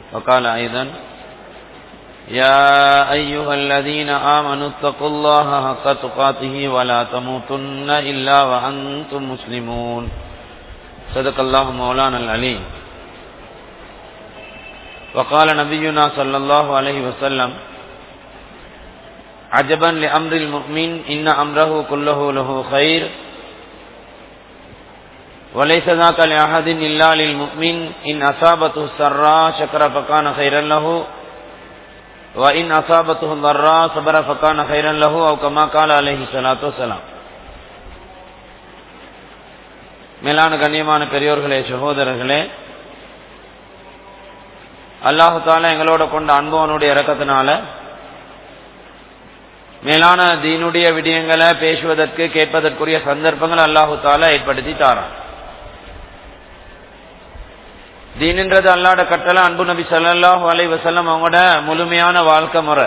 وقال أيضا يا أيها الذين آمنوا اتقوا الله حق تقاته ولا تموتن إلا وأنتم مسلمون صدق الله مولانا العليم وقال نبينا صلى الله عليه وسلم عجبا لأمر المؤمن إن أمره كله له خير وليس ذاك لأحد إلا للمؤمن إن أصابته السراء شكر فكان خيرا له وإن أصابته الضراء صبر فكان خيرا له أو كما قال عليه الصلاة والسلام மேலான கண்ணியமான பெரியோர்களே சகோதரர்களே அல்லாஹு தாலா எங்களோட கொண்ட அன்பவனுடைய இறக்கத்தினால மேலான தீனுடைய விடயங்களை பேசுவதற்கு கேட்பதற்குரிய சந்தர்ப்பங்கள் அல்லாஹு தாலா ஏற்படுத்தி தாரான் தீன்ன்றது அல்லாட கட்டளை அன்பு நபி சல்லாஹூ அலை வசல்லம் அவங்களோட முழுமையான வாழ்க்கை முறை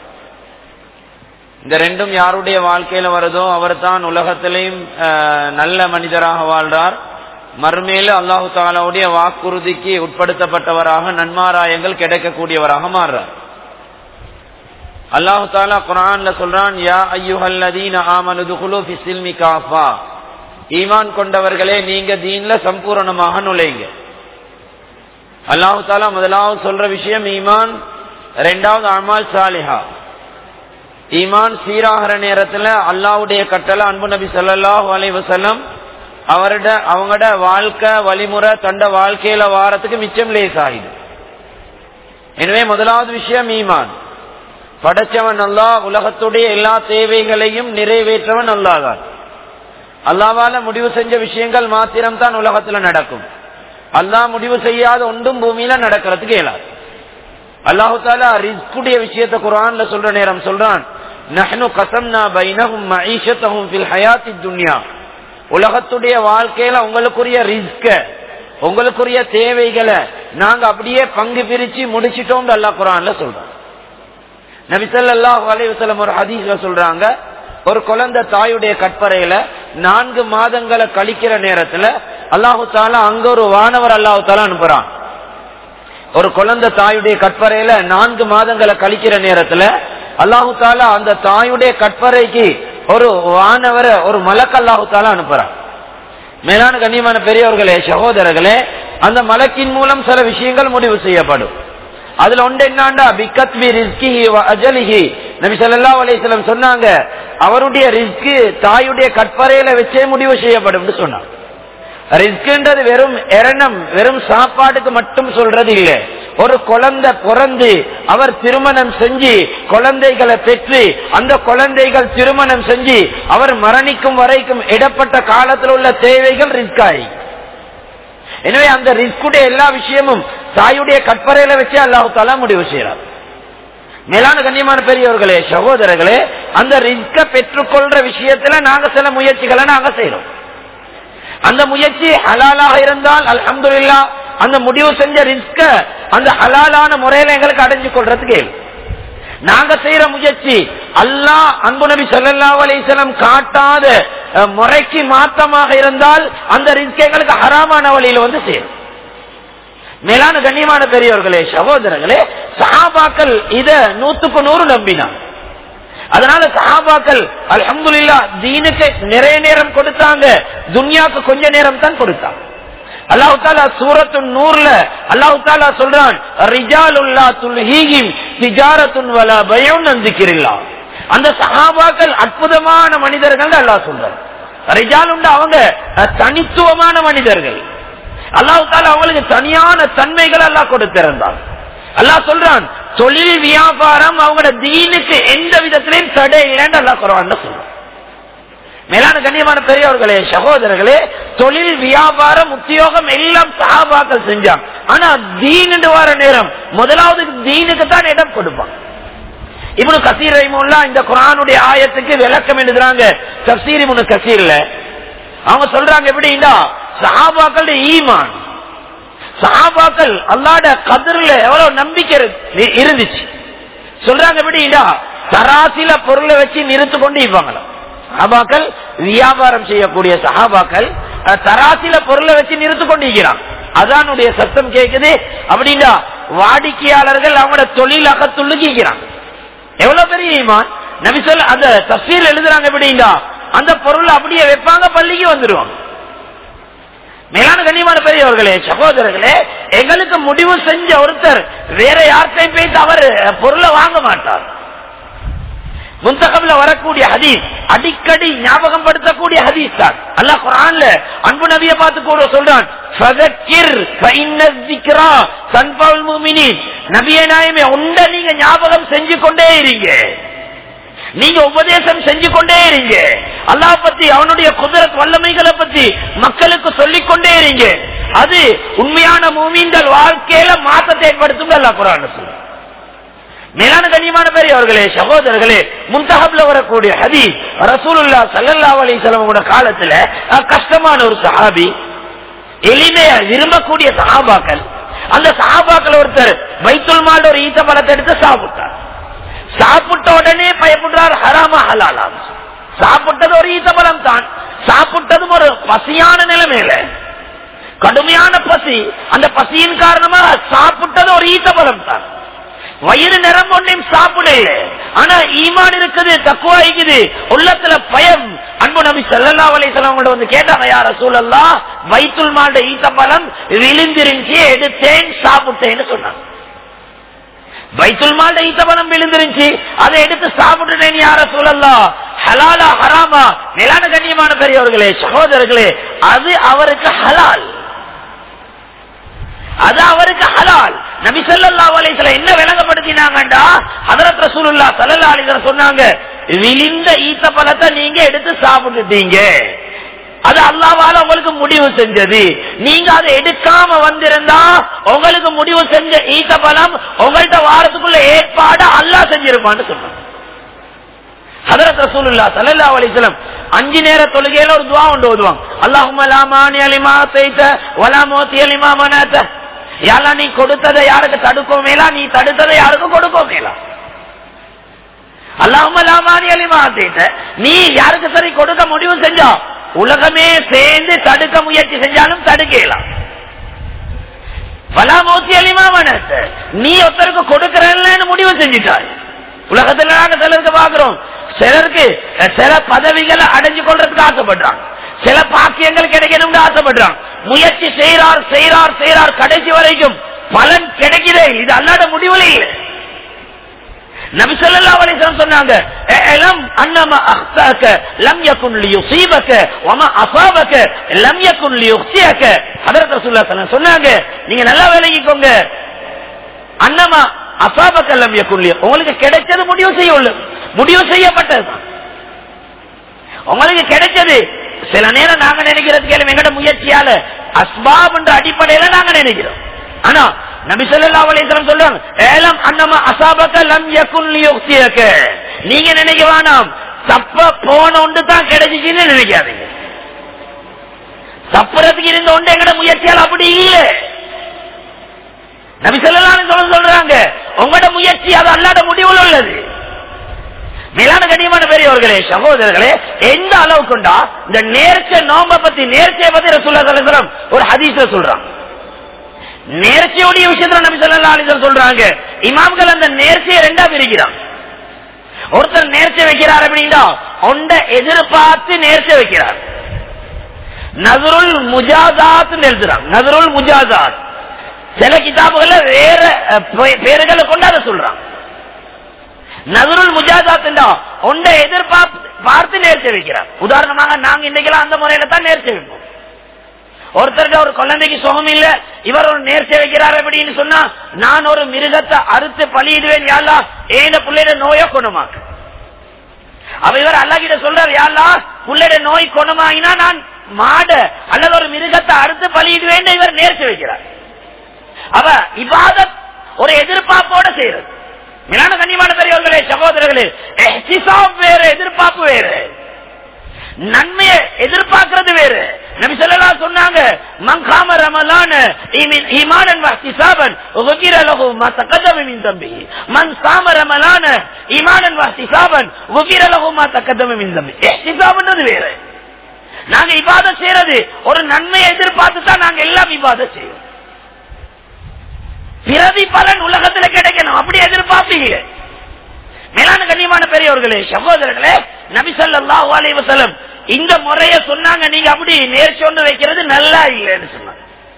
இந்த ரெண்டும் யாருடைய வாழ்க்கையில வருதோ அவர் தான் உலகத்திலையும் நல்ல மனிதராக வாழ்றார் மறுமையில அல்லாஹு தாலாவுடைய வாக்குறுதிக்கு உட்படுத்தப்பட்டவராக நன்மாராயங்கள் கிடைக்கக்கூடியவராக மாறுறார் அல்லாஹு தாலா குரான்ல சொல்றான் யா ஐயுஹல்லதீன ஆமனுது குலு ஃபிஸ்ஸில்மி காஃபா ஈமான் கொண்டவர்களே நீங்க தீன்ல சம்பூரணமாக நுழைங்க அல்லாஹு தாலா முதலாவது சொல்ற விஷயம் ஈமான் ரெண்டாவது அமால் சாலிஹா ஈமான் சீராகிற நேரத்துல அல்லாவுடைய கட்டளை அன்பு நபி சல்லாஹூ அலை வசல்லம் அவரோட அவங்களோட வாழ்க்கை வழிமுறை தண்ட வாழ்க்கையில வாரத்துக்கு மிச்சம் லேஸ் ஆகிடும் எனவே முதலாவது விஷயம் ஈமான் படைச்சவன் அல்லா உலகத்துடைய எல்லா தேவைகளையும் நிறைவேற்றவன் அல்லாதான் அல்லாவால முடிவு செஞ்ச விஷயங்கள் மாத்திரம் தான் உலகத்துல நடக்கும் அல்லாஹ் முடிவு செய்யாத ஒன்றும் பூமியில நடக்கிறதுக்கு இயலாது அல்லாஹு தாலா ரிஸ்குடைய விஷயத்த குரான்ல சொல்ற நேரம் சொல்றான் நஹ்னு கசம்னா பைனஹும் மஈஷத்தஹும் ஃபில் ஹயாத்தி துன்யா உலகத்துடைய வாழ்க்கையில உங்களுக்குரிய ரிஸ்க உங்களுக்குரிய தேவைகளை நாங்க அப்படியே பங்கு பிரிச்சு முடிச்சிட்டோம் அல்லாஹ் குரான்ல சொல்றோம் நபிசல்லாஹு அலைவசலம் ஒரு ஹதீஸ்ல சொல்றாங்க ஒரு குழந்தை தாயுடைய கற்பறையில நான்கு மாதங்களை கழிக்கிற நேரத்துல அல்லாஹு தாலா அங்க ஒரு வானவர் அல்லாஹு தாலா அனுப்புறான் ஒரு குழந்தை தாயுடைய கற்பறையில நான்கு மாதங்களை கழிக்கிற நேரத்துல அல்லாஹு தாலா அந்த தாயுடைய கற்பறைக்கு ஒரு வானவரை ஒரு மலக்கு அல்லாஹு தாலா அனுப்புறான் மேலான கண்ணியமான பெரியவர்களே சகோதரர்களே அந்த மலக்கின் மூலம் சில விஷயங்கள் முடிவு செய்யப்படும் அதுல ஒன்று என்னாண்டா பிகத்வி ரிஸ்கிஹி அஜலிஹி நபி சல்லா அலிஸ்லம் சொன்னாங்க அவருடைய ரிஸ்கு தாயுடைய கற்பறையில வச்சே முடிவு செய்யப்படும் சொன்னாங்க ரிஸ்க்ன்றது வெறும் எரணம் வெறும் சாப்பாட்டுக்கு மட்டும் சொல்றது இல்லை ஒரு குழந்தை பிறந்து அவர் திருமணம் செஞ்சு குழந்தைகளை பெற்று அந்த குழந்தைகள் திருமணம் செஞ்சு அவர் மரணிக்கும் வரைக்கும் இடப்பட்ட காலத்தில் உள்ள தேவைகள் ரிஸ்க் ஆகி எனவே அந்த ரிஸ்குடைய எல்லா விஷயமும் தாயுடைய கற்பறையில வச்சு அல்லாஹு தாலா முடிவு செய்யறார் மேலான கண்ணியமான பெரியவர்களே சகோதரர்களே அந்த ரிஸ்க பெற்றுக்கொள்ற விஷயத்துல நாங்க சில முயற்சிகளை நாங்க செய்யறோம் அந்த முயற்சி ஹலாலாக இருந்தால் அலமதுல்லா அந்த முடிவு செஞ்ச ரிஸ்க அந்த ஹலாலான முறையில எங்களுக்கு அடைஞ்சு கொள்றதுக்கு நாங்க செய்யற முயற்சி அல்லா அன்பு நபி சொல்லா அலிசலம் காட்டாத முறைக்கு மாற்றமாக இருந்தால் அந்த ரிஸ்க் எங்களுக்கு ஹராமான வழியில வந்து சேரும் மேலான கண்ணியமான பெரியவர்களே சகோதரர்களே சஹாபாக்கள் இத நூத்துக்கு நூறு நம்பினாங்க அதனால சஹாபாக்கள் அலமதுல்லா தீனுக்கு நிறைய நேரம் கொடுத்தாங்க துன்யாக்கு கொஞ்ச நேரம் தான் கொடுத்தாங்க அல்லாஹு தாலா சூரத்து நூறுல அல்லாஹு தாலா சொல்றான் ரிஜாலுல்லா துல்ஹீகிம் திஜாரத்துன் வலா பயம் நந்திக்கிறில்லா அந்த சஹாபாக்கள் அற்புதமான மனிதர்கள் அல்லாஹ் சொல்றான் ரிஜாலுண்டா அவங்க தனித்துவமான மனிதர்கள் அல்லாஹு தாலா அவங்களுக்கு தனியான தன்மைகள் எல்லாம் கொடுத்திருந்தான் அல்லாஹ் சொல்றான் தொழில் வியாபாரம் அவங்களோட தீனுக்கு எந்த விதத்திலையும் தடை இல்லைன்னு அல்லா குரான் சொல்றான் மேலான கண்ணியமான பெரியவர்களே சகோதரர்களே தொழில் வியாபாரம் உத்தியோகம் எல்லாம் சகாபாக்கள் செஞ்சாங்க ஆனா தீன் வர நேரம் முதலாவது தீனுக்கு தான் இடம் கொடுப்பாங்க இவனு கசீர் ரஹிமுல்லா இந்த குரானுடைய ஆயத்துக்கு விளக்கம் எழுதுறாங்க தப்சீர் இவனு கசீர்ல அவங்க சொல்றாங்க எப்படின்னா சஹாபாக்கள் ஈமான் சஹாபாக்கள் அல்லாட கதிரில் எவ்வளவு நம்பிக்கை இரு- இருந்துச்சு சொல்றாங்க எப்படின்னா தராசில பொருளை வச்சு நிறுத்து கொண்டு இருப்பாங்களாம் சஹாபாக்கள் வியாபாரம் செய்யக்கூடிய சஹாபாக்கள் அஹ், தராசில பொருளை வச்சு நிறுத்து கொண்டு இருக்கிறான் அதானுடைய சத்தம் கேக்குது அப்படின்னா வாடிக்கையாளர்கள் அவங்களோட தொழில் அகத்துள்ளுக்கிறாங்க எவ்வளவு பெரிய ஈமான் நபி சொல்ல அந்த தஸ்வீர் எழுதுறாங்க எப்படின்னா அந்த பொருள் அப்படியே வைப்பாங்க பள்ளிக்கு வந்துருவாங்க மேலான கண்ணியமான பெரியவர்களே சகோதரர்களே எங்களுக்கு முடிவு செஞ்ச ஒருத்தர் வேற யார்கிட்டையும் போய் அவர் பொருளை வாங்க மாட்டார் முந்தகம்ல வரக்கூடிய ஹதீஸ் அடிக்கடி ஞாபகம் படுத்தக்கூடிய ஹதீஸ் தான் அல்ல குரான்ல அன்பு நபியை பார்த்து கூட சொல்றான் நபிய நாயமே உண்ட நீங்க ஞாபகம் செஞ்சு கொண்டே இருங்க நீங்க உபதேசம் செஞ்சு கொண்டே இருங்க அல்லாஹ் பத்தி அவனுடைய குதிரத் வல்லமைகளை பத்தி மக்களுக்கு சொல்லிக் கொண்டே இருங்க அது உண்மையான மூமீன்கள் வாழ்க்கையில மாற்றத்தை ஏற்படுத்தும் அல்லா குரான் சொல்ல மேலான கண்ணியமான பெரியவர்களே சகோதரர்களே முன்தகப்ல வரக்கூடிய ஹதி ரசூலுல்லா சல்லல்லா அலிசலமோட காலத்துல கஷ்டமான ஒரு சஹாபி எளிமையா விரும்பக்கூடிய சஹாபாக்கள் அந்த சஹாபாக்கள் ஒருத்தர் வைத்துல் மால் ஒரு ஈத்த பழத்தை எடுத்து சாப்பிட்டார் சாப்பிட்ட உடனே பயப்படுறார் ஹராமா ஹலாலா சாப்பிட்டது ஒரு ஈத்த பழம் தான் சாப்பிட்டதும் ஒரு பசியான நிலைமையில கடுமையான பசி அந்த பசியின் காரணமாக சாப்பிட்டது ஒரு ஈத்த பழம் தான் வயிறு நிறம் ஒன்றையும் சாப்பிடல ஆனா ஈமான் இருக்குது தக்குவா இருக்குது உள்ளத்துல பயம் அன்பு நபி சல்லா அலிசல்லாம் வந்து கேட்டாங்க யார சூழல்லா வைத்துல் மாண்ட ஈத்த பழம் விழுந்திருந்துச்சு எடுத்தேன் சாப்பிட்டேன்னு சொன்னாங்க வைத்துல் மாண்ட ஈத்த பழம் விழுந்திருந்துச்சு அதை எடுத்து சாப்பிட்டுட்டேன் யார சூழல்லா ஹலாலா ஹராமா நிலான கண்ணியமான பெரியவர்களே சகோதரர்களே அது அவருக்கு ஹலால் அது அவருக்கு ஹலால் நபி சொல்லா அலிசல என்ன விளங்கப்படுத்தினாங்கண்டா ஹதரத் ரசூலுல்லா சல்லா அலிசல சொன்னாங்க விழிந்த ஈத்த பழத்தை நீங்க எடுத்து சாப்பிட்டுட்டீங்க அது அல்லாவால உங்களுக்கு முடிவு செஞ்சது நீங்க அதை எடுக்காம வந்திருந்தா உங்களுக்கு முடிவு செஞ்ச ஈத்த பழம் உங்கள்கிட்ட வாரத்துக்குள்ள ஏற்பாடு அல்லா செஞ்சிருப்பான்னு சொன்னாங்க ஹதரத் ரசூலுல்லா சல்லா அலிஸ்லம் அஞ்சு நேர தொழுகையில ஒரு துவா ஒன்று ஓதுவாங்க அல்லாஹும் அலாமானி அலிமா தைத்த வலா மோத்தி அலிமா மனாத்த யாரா நீ கொடுத்ததை யாருக்கு தடுக்கோ மேலா நீ தடுத்ததை யாருக்கு கொடுக்கோ மேலா அல்லாமலாமானி அலிமா தைத்த நீ யாருக்கு சரி கொடுக்க முடிவு செஞ்சா உலகமே சேர்ந்து தடுக்க முயற்சி செஞ்சாலும் தடுக்கலாம் வலாமோத்தி அலிமா மனத்த நீ ஒருத்தருக்கு கொடுக்கறன்னு முடிவு செஞ்சுட்டாய் உலகத்துல நாங்க சிலருக்கு பாக்குறோம் சிலருக்கு சில பதவிகளை அடைஞ்சு கொள்றதுக்கு ஆசைப்படுறாங்க சில பாக்கியங்கள் கிடைக்கணும்னு ஆசைப்படுறாங்க முயற்சி செய்யறார் செய்யறார் செய்யறார் கடைசி வரைக்கும் பலன் கிடைக்குதே இது அல்லாத முடிவுல இல்லை நபி ஸல்லல்லாஹு அலைஹி வஸல்லம் சொன்னாங்க "அலம் அன்னமா அஹ்தாக்க லம் யகுன் லியுஸீபக வமா அஸாபக லம் யகுன் லியுக்ஸியக." ஹஜ்ரத் ரசூலுல்லாஹி ஸல்லல்லாஹு அலைஹி சொன்னாங்க நீங்க நல்லா விளங்கிக்கோங்க அன்னமா அசாபக்க லம் யகுன் லி உங்களுக்கு கிடைச்சது முடிவு செய்ய உள்ள முடிவு செய்யப்பட்டது உங்களுக்கு கிடைச்சது சில நேரம் நாங்க நினைக்கிறது கேள்வி எங்கட முயற்சியால அஸ்பாப் என்ற அடிப்படையில நாங்க நினைக்கிறோம் ஆனா நபி ஸல்லல்லாஹு அலைஹி வஸல்லம் சொல்றாங்க ஏலம் அன்னமா அஸாபக லம் யகுன் லியுக்ஸியக நீங்க நினைக்க வேணாம் தப்ப போன ஒன்று தான் கிடைச்சிச்சுன்னு நினைக்காதீங்க தப்புறதுக்கு இருந்த ஒன்று எங்கட முயற்சியால் அப்படி இல்லை நபி ஸல்லல்லாஹு அலைஹி வஸல்லம் சொல்றாங்க உங்களோட முயற்சி அது அல்லாத முடிவில் உள்ளது மேலான கண்ணியமான பெரியவர்களே சகோதரர்களே எந்த அளவுக்குண்டா இந்த நேர்ச்சை நோம்ப பத்தி நேர்ச்சையை பத்தி ரசூல்லா ஸல்லல்லாஹு அலைஹி வஸல்லம் ஒரு ஹதீஸ்ல சொல்றாங்க நேர்ச்சியுடைய விஷயத்துல நபி ஸல்லல்லாஹு அலைஹி வஸல்லம் சொல்றாங்க இமாம்கள் அந்த நேர்ச்சியை ரெண்டா பிரிக்கிறாங்க ஒருத்தர் நேர்ச்சை வைக்கிறார் அப்படின்னா ஒண்ட எதிர்பார்த்து நேர்ச்சை வைக்கிறார் நசருல் முஜாதாத் எழுதுறாங்க நசருல் முஜாதாத் சில கிதாபுகள்ல வேற அஹ், பெ- பேர்களை கொண்டு அதை சொல்றாங்க நசருல் முஜாதாத் ஒண்ட எதிர்பார்த்து பார்த்து நேர்ச்சை வைக்கிறார் உதாரணமாக நாங்க இன்னைக்கெல்லாம் அந்த முறையில தான் நேர்ச்சை வைப்போம் ஒருத்தருக்கு ஒரு குழந்தைக்கு சுகம் இல்ல இவர் ஒரு நேர்ச்சை வைக்கிறார் அப்படின்னு சொன்னா நான் ஒரு மிருகத்தை அறுத்து பலியிடுவேன் யாழ்லா ஏன பிள்ளைட நோய குணமாக்கு அவ இவர் அல்லாஹ்கிட்ட சொல்றார் யாழ்லா புள்ளைட நோய் குணமாகினா நான் மாட அல்லது ஒரு மிருகத்தை அறுத்து பலியிடுவேன் இவர் நேர்ச்சி வைக்கிறார் அவ இபாதத் ஒரு எதிர்பார்ப்போட செய்யறது மிலான கண்ணியமான பெரியவர்களே சகோதரர்களே எஹ்திசாப் வேறு எதிர்பார்ப்பு வேறு நன்மையை எதிர்பார்க்கிறது வேறு நபி ஸல்லல்லாஹு சொன்னாங்க மங்காம ரமலான ஈமின் ஈமானன் வஹ்திசாபன் உகிர லஹு மா தகதம மின் தம்பிஹி மன் சாம ரமலான ஈமானன் வஹ்திசாபன் உகிர லஹு மா தகதம மின் தம்பி இஹ்திசாப்ன்றது வேறு நாங்க இபாதத் செய்யறது ஒரு நன்மையை எதிர்பார்த்து தான் நாங்க எல்லாம் இபாதத் செய்வோம் பிரதிபலன் உலகத்துல கிடைக்கணும் அப்படி எதிர்பார்ப்பீங்க மேலான கண்ணியமான பெரியவர்களே சகோதரர்களே நபிசல்லாஹு அலைஹி வஸல்லம் இந்த முறைய சொன்னாங்க நீங்க அப்படி நேர்ச்சி ஒன்று வைக்கிறது நல்லா இல்லைன்னு சொன்னாங்க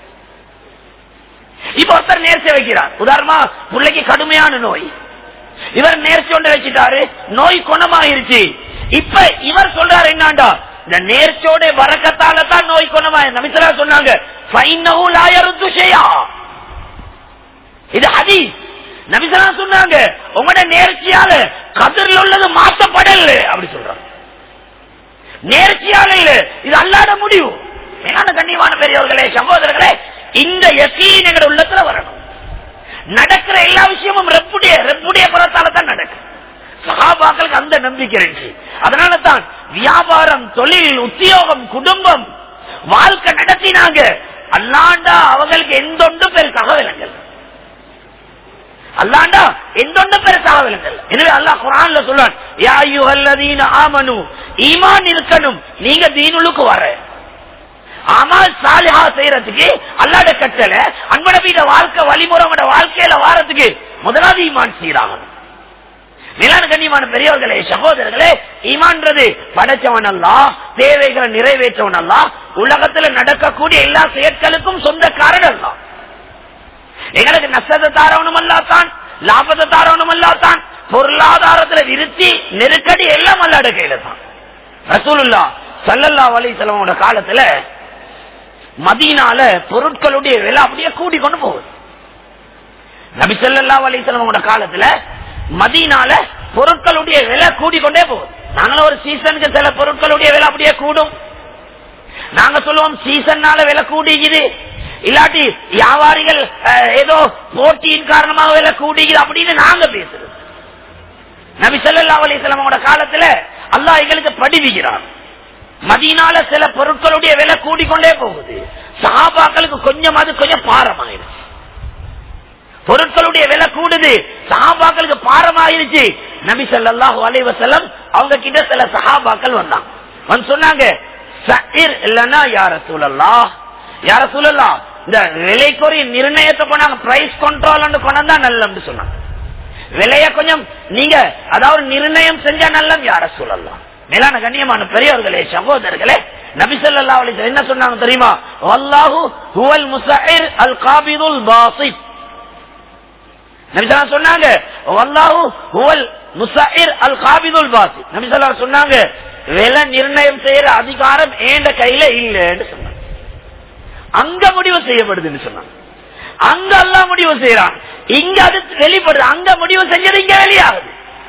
இப்ப ஒருத்தர் நேர்ச்சி வைக்கிறார் உதாரணமா பிள்ளைக்கு கடுமையான நோய் இவர் நேர்ச்சி ஒன்று வச்சுட்டாரு நோய் குணமாயிருச்சு இப்ப இவர் சொல்றாரு என்னாண்டா இந்த நேர்ச்சியோட வரக்கத்தால தான் நோய் குணமாயிரு நபிசலா சொன்னாங்க "ஃபைன்னஹு லா யருத்து ஷைஆ." இது ஹதி நபிசலா சொன்னாங்க உங்களோட நேர்ச்சியால கதிரில் உள்ளது மாற்றப்படல அப்படி சொல்றாங்க நேர்ச்சியால இல்ல இது அல்லாத முடிவு மேலான கண்ணியமான பெரியவர்களே சகோதரர்களே இந்த யக்கீன் எங்க உள்ளத்துல வரணும் நடக்கிற எல்லா விஷயமும் ரெப்புடைய ரெப்புடைய புறத்தால தான் நடக்கும் சகாபாக்களுக்கு அந்த நம்பிக்கை இருந்துச்சு அதனால தான் வியாபாரம் தொழில் உத்தியோகம் குடும்பம் வாழ்க்கை நடத்தினாங்க அல்லாண்டா அவங்களுக்கு எந்த ஒன்று பேர் தகவலங்கள் அல்லாண்டா எந்த ஒன்று பேர் தகவலங்கள் எனவே அல்லாஹ் குரான்ல சொல்றான் யா அய்யுஹல்லதீன ஆமனு ஈமான் இருக்கணும் நீங்க தீனுலுக்கு வர அமல் சாலிஹா செய்யறதுக்கு அல்லாட கட்டளை அன்படபீட வாழ்க்கை வழிமுறை உங்களோட வாழ்க்கையில வாரத்துக்கு முதலாவது ஈமான் சீராகணும் மேலான கண்ணியமான பெரியவர்களே சகோதரர்களே ஈமான்றது படைச்சவன் அல்ல தேவைகளை நிறைவேற்றவன் அல்ல உலகத்துல நடக்கக்கூடிய எல்லா செயற்களுக்கும் சொந்தக்காரன் அல்ல எங்களுக்கு நஷ்டத்தை தாரவனும் அல்லாத்தான் லாபத்தை தாரவனும் அல்லாத்தான் பொருளாதாரத்துல விருத்தி நெருக்கடி எல்லாம் அல்லாட கையில தான் ரசூலுல்லா சல்லல்லா அலிசலமோட காலத்துல மதீனால பொருட்களுடைய விலை அப்படியே கூடி கொண்டு போகுது நபி சொல்லல்லா அலிசலமோட காலத்துல மதீனால பொருட்களுடைய விலை கூடிக்கொண்டே போகுது நாங்களும் ஒரு சீசனுக்கு சில பொருட்களுடைய விலை அப்படியே கூடும் நாங்க சொல்லுவோம் சீசன்னால விலை கூடிக்குது இல்லாட்டி வியாபாரிகள் அஹ், ஏதோ போட்டியின் காரணமாக விலை கூடிக்குது அப்படின்னு நாங்க பேசுறோம் நபி சொல்லல்லா அலிசலமோட காலத்துல அல்லாஹ் எங்களுக்கு படிவிக்கிறான் மதியனால சில பொருட்களுடைய விலை கூடிக்கொண்டே போகுது சஹாபாக்களுக்கு கொஞ்சம் அது கொஞ்சம் பாரமாயிருச்சு பொருட்களுடைய விலை கூடுது சஹாபாக்களுக்கு பாரமாயிருச்சு நபி ஸல்லல்லாஹு அலைஹி வஸல்லம் அவங்க கிட்ட சில சஹாபாக்கள் வந்தாங்க வந்து சொன்னாங்க "சஇர் இல்லனா யா ரசூலல்லாஹ் யா ரசூலல்லாஹ் இந்த விலைக்குரிய நிர்ணயத்தை கொண்டாங்க பிரைஸ் கண்ட்ரோல் கொண்டா நல்லம்னு சொன்னாங்க விலைய கொஞ்சம் நீங்க அதாவது நிர்ணயம் செஞ்சா நல்லம் யார சொல்லலாம் மேலான கண்ணியமான பெரியவர்களே சகோதரர்களே நபி ஸல்லல்லாஹு அலைஹி வஸல்லம் என்ன சொன்னாங்க தெரியுமா வல்லாஹு ஹுவல் முஸஇர் அல் காபிதுல் பாசித் நபி ஸல்லல்லாஹு சொன்னாங்க வல்லாஹு ஹுவல் முஸஇர் அல் காபிதுல் பாசித் நபி ஸல்லல்லாஹு சொன்னாங்க விலை நிர்ணயம் செய்யற அதிகாரம் ஏண்ட கையில இல்லைன்னு சொன்னாங்க அங்க முடிவு செய்யப்படுதுன்னு சொன்னாங்க அங்க எல்லாம் முடிவு செய்யறான் இங்க அது வெளிப்படுது அங்க முடிவு செஞ்சது இங்க வெளியாகுது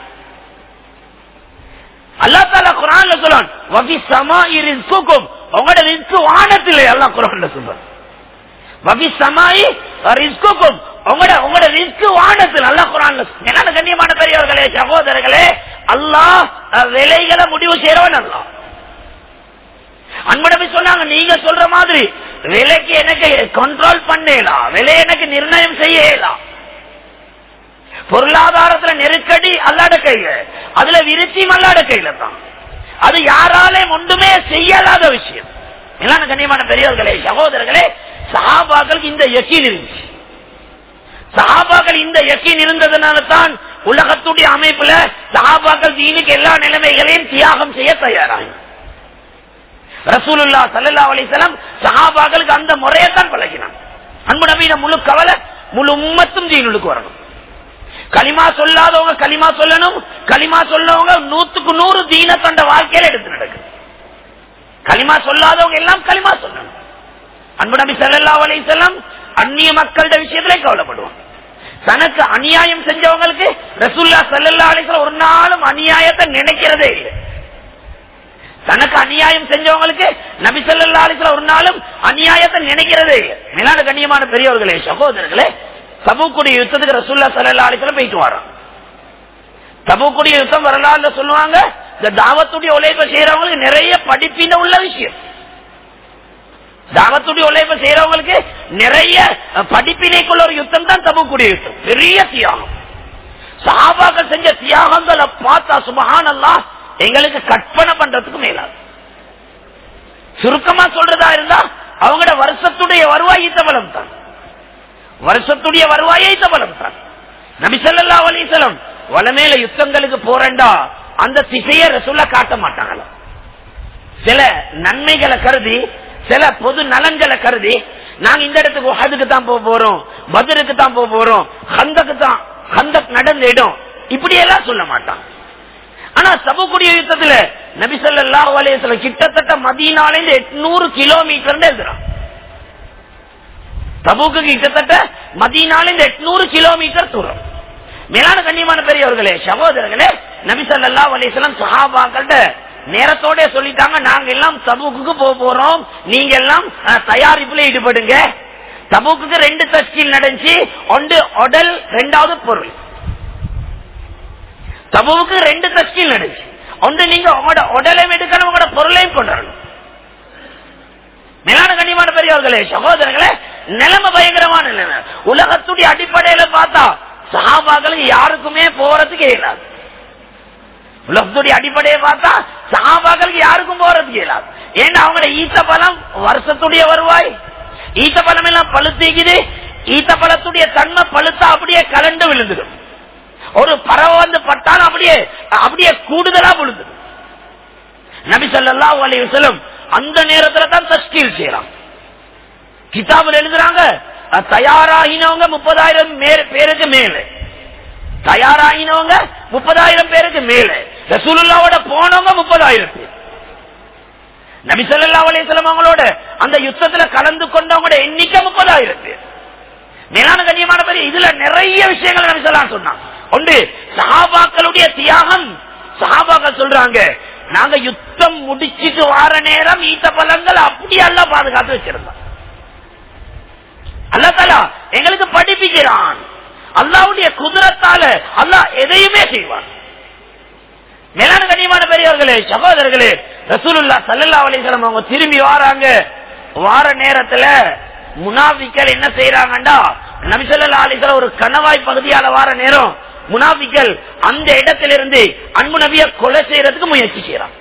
அல்லா தாலா குரான்ல சொல்றான் வபி சமா ரிஸ்குக்கும் உங்களோட ரிஸ்கு வானத்தில் எல்லாம் குரான்ல சொல்றான் வபி சமாயி ரிஸ்குக்கும் உங்களோட உங்களோட ரிஸ்கு வானத்தில் அல்லா குரான்ல என்ன கண்ணியமான பெரியவர்களே சகோதரர்களே அல்லாஹ் அஹ், விலைகளை முடிவு செய்யறவன் அல்லாஹ் அன்படமை சொன்னாங்க நீங்க சொல்ற மாதிரி விலைக்கு எனக்கு கண்ட்ரோல் பண்ணலாம் விலை எனக்கு நிர்ணயம் செய்யலாம் பொருளாதாரத்துல நெருக்கடி அல்லாட கையில அதுல விருத்தி அல்லாட கையில தான் அது யாராலே ஒன்றுமே செய்யலாத விஷயம் எல்லாம் கண்ணியமான பெரியவர்களே சகோதரர்களே சஹாபாக்களுக்கு இந்த யக்கீன் இருந்துச்சு சஹாபாக்கள் இந்த யக்கீன் இருந்ததுனால தான் உலகத்துடைய அமைப்புல சஹாபாக்கள் தீனுக்கு எல்லா நிலைமைகளையும் தியாகம் செய்ய தயாராங்க ரசூலுல்லா சல்லா அலிசலம் சஹாபாக்களுக்கு அந்த முறையத்தான் பழகினான் அன்பு நபீன முழு கவலை முழு உம்மத்தும் தீனுக்கு வரணும் களிமா சொல்லாதவங்க களிமா சொல்லணும் களிமா சொல்லவங்க நூத்துக்கு நூறு தீன கண்ட வாழ்க்கையில எடுத்து நடக்கு களிமா சொல்லாதவங்க எல்லாம் களிமா சொல்லணும் அன்பு நபி சல்லா அலிசல்லாம் அந்நிய மக்களோட விஷயத்திலே கவலைப்படுவாங்க தனக்கு அநியாயம் செஞ்சவங்களுக்கு ரசூல்லா சல்லா அலிஸ்லாம் ஒரு நாளும் அநியாயத்தை நினைக்கிறதே இல்லை தனக்கு அநியாயம் செஞ்சவங்களுக்கு நபி சொல்லா அலிஸ்லாம் ஒரு நாளும் அநியாயத்தை நினைக்கிறதே இல்லை மேலான கண்ணியமான பெரியவர்களே சகோதரர்களே தபுக்குடைய யுத்தத்துக்கு ரசூல்லா சல்லா அலிஸ்லாம் போயிட்டு வரோம் தபுக்குடைய யுத்தம் வரலாறுல சொல்லுவாங்க இந்த தாவத்துடைய உழைப்பை செய்யறவங்களுக்கு நிறைய படிப்பின உள்ள விஷயம் தாவத்துடைய உழைப்பை செய்யறவங்களுக்கு நிறைய படிப்பினைக்குள்ள ஒரு யுத்தம் தான் தபுக்குடைய யுத்தம் பெரிய தியாகம் சாபாக்கள் செஞ்ச தியாகங்களை பார்த்தா சுபஹானல்லா எங்களுக்கு கற்பனை பண்றதுக்கு மேலாது சுருக்கமா சொல்றதா இருந்தா அவங்களோட வருஷத்துடைய வருவாய் ஈத்த பலம் தான் வருஷத்துடைய வருவாயை ஈத்தப்பலம் தான் நபி சொல்லா அலிசலம் வளமேல யுத்தங்களுக்கு போறண்டா அந்த திசையை ரசூல்லா காட்ட மாட்டாங்களா சில நன்மைகளை கருதி சில பொது நலன்களை கருதி நாங்க இந்த இடத்துக்கு அதுக்கு தான் போக போறோம் பதருக்கு தான் போக போறோம் ஹந்தக்கு தான் ஹந்தக் நடந்த இடம் இப்படி எல்லாம் சொல்ல மாட்டான் ஆனா சபுக்குடிய யுத்தத்துல நபி சொல்லா அலையத்துல கிட்டத்தட்ட மதியனால இருந்து எட்நூறு கிலோமீட்டர் எழுதுறான் தபுக்கு கிட்டத்தட்ட மதியனால இருந்து எட்நூறு கிலோமீட்டர் தூரம் மேலான கண்ணியமான பெரியவர்களே சகோதரர்களே நபிசல்லா அலிஸ்லாம் சஹாபாக்கள்கிட்ட நேரத்தோட சொல்லிட்டாங்க நாங்க எல்லாம் தபுக்கு போக போறோம் நீங்க எல்லாம் அஹ், தயாரிப்புல ஈடுபடுங்க தபுக்கு ரெண்டு தஸ்கீல் நடந்துச்சு ஒன்று உடல் ரெண்டாவது பொருள் தபுவுக்கு ரெண்டு தஸ்கீல் நடந்துச்சு ஒன்று நீங்க உங்களோட உடலையும் எடுக்கணும் உங்களோட பொருளையும் கொண்டாடணும் மேலான கண்ணியமான பெரியவர்களே சகோதரர்களே நிலைமை பயங்கரமான நிலைமை உலகத்துடைய அடிப்படையில பார்த்தா சஹாபாக்களுக்கு யாருக்குமே போறதுக்கு இயலாது உலகத்துடைய அடிப்படையை பார்த்தா சஹாபாக்களுக்கு யாருக்கும் போறதுக்கு இயலாது ஏன்னா அவங்களோட ஈத்த பலம் வருஷத்துடைய வருவாய் ஈத்த பலம் எல்லாம் பழுத்திக்குது ஈத்த பழத்துடைய தன்மை பழுத்தா அப்படியே கலண்டு விழுந்துடும் ஒரு பறவை வந்து பட்டாலும் அப்படியே அப்படியே கூடுதலா விழுந்துடும் நபி ஸல்லல்லாஹு அலைஹி வஸல்லம் அந்த நேரத்துல தான் தஸ்கீல் செய்யலாம் கிதாபில் எழுதுறாங்க அஹ், தயாராகினவங்க முப்பதாயிரம் பேருக்கு மேல தயாராகினவங்க முப்பதாயிரம் பேருக்கு மேல ரசூலுல்லாவோட போனவங்க முப்பதாயிரம் பேர் நபி ஸல்லல்லாஹு அலைஹி வஸல்லம் அவங்களோட அந்த யுத்தத்துல கலந்து கொண்டவங்களோட எண்ணிக்கை முப்பதாயிரம் பேர் மேலான கண்ணியமான பேர் இதுல நிறைய விஷயங்கள் நபி ஸல்லல்லாஹு சொன்னாங்க ஒன்று சஹாபாக்களுடைய தியாகம் சஹாபாக்கள் சொல்றாங்க நாங்க யுத்தம் முடிச்சிட்டு வார நேரம் ஈத்த பலங்கள் அப்படி எல்லாம் பாதுகாத்து வச்சிருந்தோம் அல்லா தாலா எங்களுக்கு படிப்பிக்கிறான் அல்லாவுடைய குதிரத்தால அல்லாஹ் எதையுமே செய்வான் மேலான கண்ணியமான பெரியவர்களே சகோதரர்களே ரசூலுல்லா சல்லல்லா அலிஸ்லாம் அவங்க திரும்பி வாராங்க வார நேரத்துல முனாபிக்கள் என்ன செய்யறாங்கண்டா நபிசல்லா அலிஸ்லாம் ஒரு கணவாய் பகுதியால வார நேரம் முனாபிக்கள் அந்த இடத்திலிருந்து அன்பு நபிய கொலை செய்யறதுக்கு முயற்சி செய்யறாங்க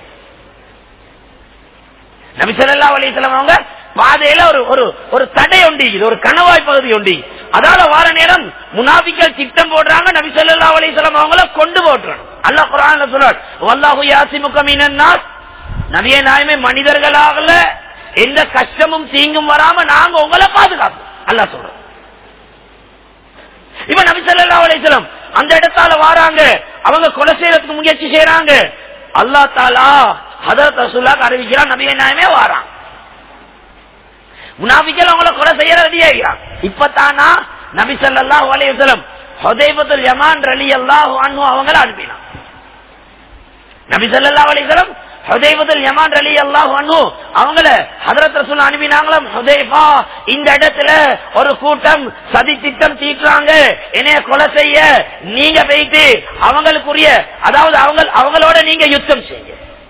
நபிசல்லா அலிஸ்லாம் அவங்க பாதையில ஒரு ஒரு ஒரு தடை உண்டு இது ஒரு கணவாய் பகுதி உண்டு அதால வார நேரம் முனாபிக்கள் திட்டம் போடுறாங்க நபி சொல்லா அலிஸ்லாம் அவங்கள கொண்டு போட்டுறணும் அல்லாஹ் குரான்ல சொல்றார் வல்லாஹு யாசிமுக மீனன்னாஸ் நபிய நாயமே மனிதர்களாகல எந்த கஷ்டமும் தீங்கும் வராம நாங்க உங்களை பாதுகாப்போம் அல்லாஹ் சொல்றோம் இப்ப நபி சொல்லா அலிஸ்லாம் அந்த இடத்தால வாராங்க அவங்க கொலை செய்யறதுக்கு முயற்சி செய்யறாங்க அல்லா தாலா ஹதரத் ரசூல்லாக்கு அறிவிக்கிறான் நபிய நாயமே வாரான் முனாபிக்கல் அவங்கள கொலை செய்ய ரெடி ஆகிறான் இப்பத்தானா நபி ஸல்லல்லாஹு அலைஹி வஸல்லம் ஹுதைபத்துல் யமான் ரலியல்லாஹு அன்ஹு அவங்கள அனுப்பினான் நபி ஸல்லல்லாஹு அலைஹி வஸல்லம் ஹுதைபத்துல் யமான் ரலியல்லாஹு அன்ஹு அவங்கள ஹஜரத் ரசூல் அனுப்பினாங்களாம் ஹுதைபா இந்த இடத்துல ஒரு கூட்டம் சதி திட்டம் தீட்டுறாங்க என்னைய கொலை செய்ய நீங்க போயிட்டு அவங்களுக்குரிய அதாவது அவங்க அவங்களோட நீங்க யுத்தம் செய்யுங்க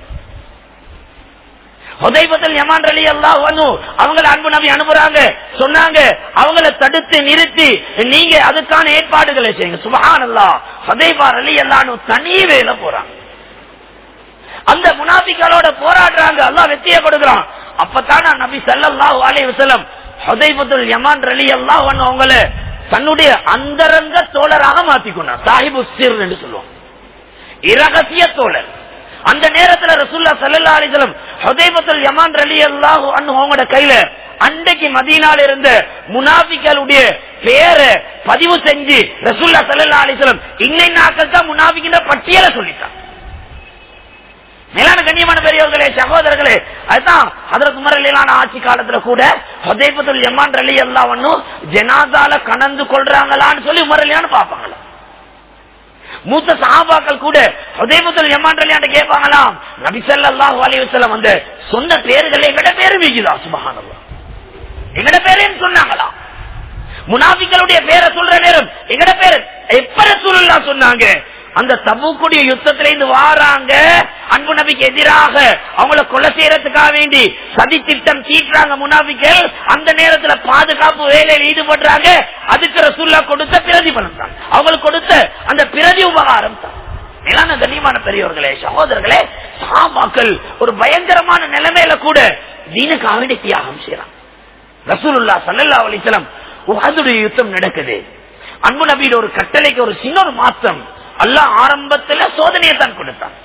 ஹுதைபத்தில் யமான் அலி அல்லாஹ் அவங்கள அன்பு நபி அனுப்புறாங்க சொன்னாங்க அவங்கள தடுத்து நிறுத்தி நீங்க அதுக்கான ஏற்பாடுகளை செய்யுங்க சுபஹான் அல்லா ஹுதைபா அலி அல்லான்னு தனி வேலை போறாங்க அந்த முனாபிக்களோட போராடுறாங்க அல்லாஹ் வெற்றியை கொடுக்கிறான் அப்பத்தான நபி ஸல்லல்லாஹு அலைஹி வஸல்லம் ஹுதைபத்துல் யமான் அலி அல்லாஹ் அவங்கள தன்னுடைய அந்தரங்க தோழராக மாத்திக்கொண்டார் சாஹிபு சிர் என்று சொல்லுவோம் இரகசிய தோழர் அந்த நேரத்துல ரசூல்லா சல்லா அலிசலம் ஹுதைபத்துல் யமான் அலி அல்லாஹு அவங்களோட கையில அன்றைக்கு மதீனால இருந்த முனாபிகளுடைய பேரை பதிவு செஞ்சு ரசூல்லா சல்லா அலிசலம் இன்னை நாட்கள் தான் முனாபிக்கின்ற பட்டியலை சொல்லிட்டான் மேலான கண்ணியமான பெரியவர்களே சகோதரர்களே அதுதான் அதற்கு முறையிலான ஆட்சி காலத்துல கூட ஹுதைபத்துல் யமான் அலி அல்லா ஜனாதால கணந்து கொள்றாங்களான்னு சொல்லி முறையிலான்னு பாப்பாங்களா மூத்த சஹாபாக்கள் கூட ஹுதைபத்துல் யமான் அலியாண்ட கேட்பாங்களாம் நபி ஸல்லல்லாஹு அலைஹி வஸல்லம் அந்த சொன்ன பேர்கள் எங்கட பேரு வீக்குதா சுபஹானல்லாஹ் எங்கட பேரையும் சொன்னாங்களா முனாபிக்களுடைய பேரை சொல்ற நேரம் எங்கட பேர் எப்ப ரசூலுல்லாஹ் சொன்னாங்க அந்த தபுக்குடைய யுத்தத்தில இருந்து வாராங்க அன்பு நபிக்கு எதிராக அவங்கள கொலை செய்யறதுக்காக வேண்டி சதி திட்டம் தீட்டுறாங்க முனாபிக்கள் அந்த நேரத்துல பாதுகாப்பு வேலையில் ஈடுபடுறாங்க அதுக்கு ரசூல்லா கொடுத்த பிரதிபலம் தான் அவங்களுக்கு கொடுத்த அந்த பிரதி உபகாரம் தான் மேலான கண்ணியமான பெரியவர்களே சகோதரர்களே சாமாக்கள் ஒரு பயங்கரமான நிலைமையில கூட தீனுக்காக வேண்டி தியாகம் செய்யறாங்க ரசூலுல்லா சல்லல்லா அலிசலம் உஹதுடைய யுத்தம் நடக்குது அன்பு நபியோட ஒரு கட்டளைக்கு ஒரு சின்ன ஒரு மாற்றம் அல்லாஹ் ஆரம்பத்துல சோதனையை தான் கொடுத்தான்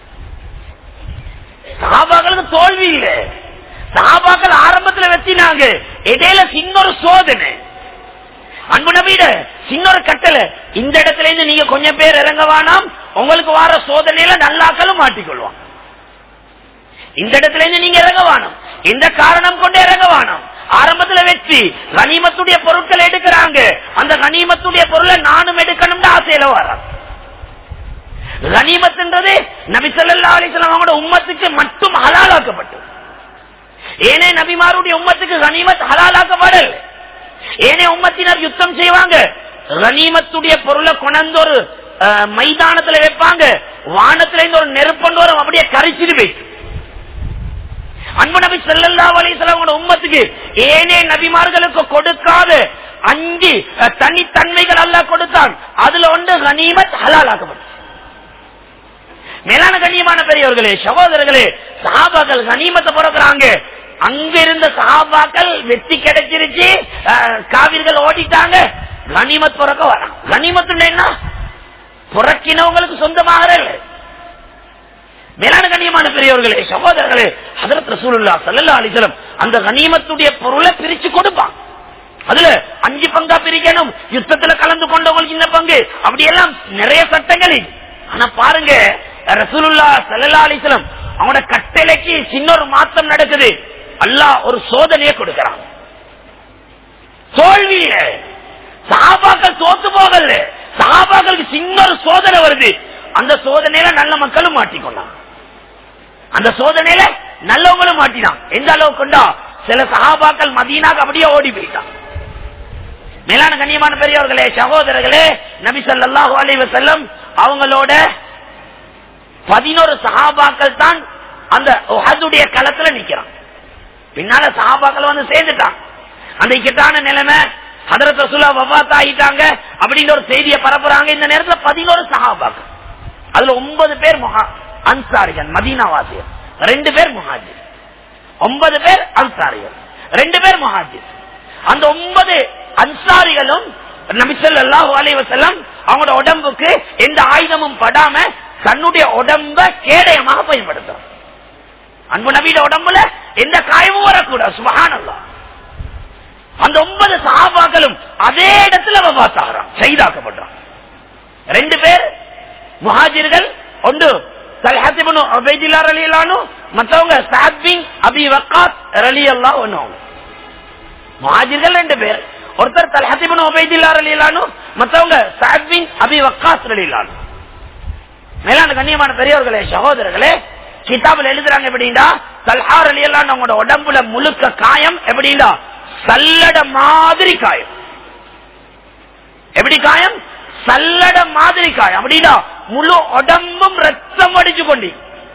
சஹாபாக்களுக்கு தோல்வி இல்ல சஹாபாக்கள் ஆரம்பத்துல வெத்தினாங்க இடையில சின்ன ஒரு சோதனை அன்பு நபியிட சின்ன ஒரு கட்டளை இந்த இடத்துல இருந்து நீங்க கொஞ்சம் பேர் இறங்க வேணாம் உங்களுக்கு வர சோதனையில நல்லாக்களும் மாட்டிக்கொள்வான் இந்த இடத்துல இருந்து நீங்க இறங்க வேணாம் இந்த காரணம் கொண்டு இறங்க வேணாம் ஆரம்பத்துல வெற்றி கனிமத்துடைய பொருட்கள் எடுக்கிறாங்க அந்த கனிமத்துடைய பொருளை நானும் எடுக்கணும்னு ஆசையில வரான் கனிமத்துன்றது நபி சொல்லா அலிஸ்லாம் அவங்களோட உம்மத்துக்கு மட்டும் ஹலாலாக்கப்பட்டது ஏனே நபிமாருடைய உம்மத்துக்கு கனிமத் ஹலாலாக்கப்படல ஏனே உம்மத்தினர் யுத்தம் செய்வாங்க கனிமத்துடைய பொருளை கொண்டு ஒரு அஹ், மைதானத்துல வைப்பாங்க வானத்துல இருந்து ஒரு நெருப்பண்டு வரும் அப்படியே கரைச்சிட்டு போயிட்டு அன்பு நபி சொல்லல்லா அலிஸ்லாமோட உம்மத்துக்கு ஏனே நபிமார்களுக்கு கொடுக்காத அஞ்சு அஹ், தனித்தன்மைகள் அல்ல கொடுத்தான் அதுல ஒன்று கனிமத் ஹலாலாக்கப்பட்டது மேலான கண்ணியமான பெரியவர்களே சகோதரர்களே சஹாபாக்கள் கனிமத்தை பிறக்கிறாங்க அங்க இருந்த சஹாபாக்கள் வெற்றி கிடைச்சிருச்சு அஹ், காவிர்கள் ஓடிட்டாங்க கனிமத் பிறக்க வரான் கனிமத்து என்ன புறக்கினவங்களுக்கு சொந்தமாக இல்லை மேலான கண்ணியமான பெரியவர்களே சகோதரர்களே ஹதரத் ரசூலுல்லா சல்லல்லா அலிசலம் அந்த கனிமத்துடைய பொருளை பிரிச்சு கொடுப்பான் அதுல அஞ்சு பங்கா பிரிக்கணும் யுத்தத்துல கலந்து கொண்டவங்களுக்கு இந்த பங்கு அப்படி எல்லாம் நிறைய சட்டங்கள் இருக்கு. ஆனா பாருங்க ரசூலுல்லா சல்லல்லா அலிசலம் அவனோட கட்டளைக்கு சின்ன ஒரு மாற்றம் நடக்குது அல்லாஹ் ஒரு சோதனையை கொடுக்கிறான் தோல்வியில சாபாக்கள் தோத்து போகல சாபாக்களுக்கு சின்ன ஒரு சோதனை வருது அந்த சோதனையில நல்ல மக்களும் மாட்டிக்கொண்டான் அந்த சோதனையில நல்லவங்களும் மாட்டினான் எந்த அளவுக்கு கொண்டா சில சகாபாக்கள் மதீனாக்கு அப்படியே ஓடி போயிட்டான் மேலான கண்ணியமான பெரியவர்களே சகோதரர்களே நபி ஸல்லல்லாஹு அலைஹி வஸல்லம் அவங்களோட பதினோரு சஹாபாக்கள் தான் அந்த உஹதுடைய களத்துல நிக்கிறான் பின்னால சஹாபாக்கள் வந்து சேர்ந்துட்டான் அந்த இக்கட்டான நிலைமை ஹதரத் ரசூலா வபாத் ஆகிட்டாங்க அப்படின்ற ஒரு செய்தியை பரப்புறாங்க இந்த நேரத்துல பதினோரு சஹாபாக்கள் அதுல ஒன்பது பேர் முஹா அன்சாரிகள் மதீனாவாசியர் ரெண்டு பேர் முஹாஜிர் ஒன்பது பேர் அன்சாரிகள் ரெண்டு பேர் முஹாஜிர் அந்த ஒன்பது அன்சாரிகளும் நபிசல்லாஹு அலைஹி வஸல்லம் அவங்களோட உடம்புக்கு எந்த ஆயுதமும் படாம தன்னுடைய உடம்ப கேடயமாக பயன்படுத்துறான் அன்பு நபியோட உடம்புல எந்த காயமும் வரக்கூடாது சுபஹானல்லாஹ் அந்த ஒன்பது சஹாபாக்களும் அதே இடத்துல வபாத்தாகிறான் செய்தாக்கப்படுறான் ரெண்டு பேர் முஹாஜிர்கள் ஒன்று சல்ஹத்திபனு அபைதில்லா ரலியல்லானு மத்தவங்க சாத் பின் அபி வக்காத் ரலியல்லா ஒன்னு முஹாஜிர்கள் ரெண்டு பேர் ஒருத்தர் தல்ஹத்திபனு அபைதில்லா ரலியல்லானு மத்தவங்க சாத் பின் அபி வக்காத் ரலியல்லானு மேலான கண்ணியமான பெரியவர்களே சகோதரர்களே கிதாபில் எழுதுறாங்க எப்படின்னா தல்ஹார் அலியெல்லாம் அவங்களோட உடம்புல முழுக்க காயம் எப்படின்னா சல்லட மாதிரி காயம் எப்படி காயம் சல்லட மாதிரி காயம் அப்படின்னா முழு உடம்பும் ரத்தம் அடிச்சு கொண்டி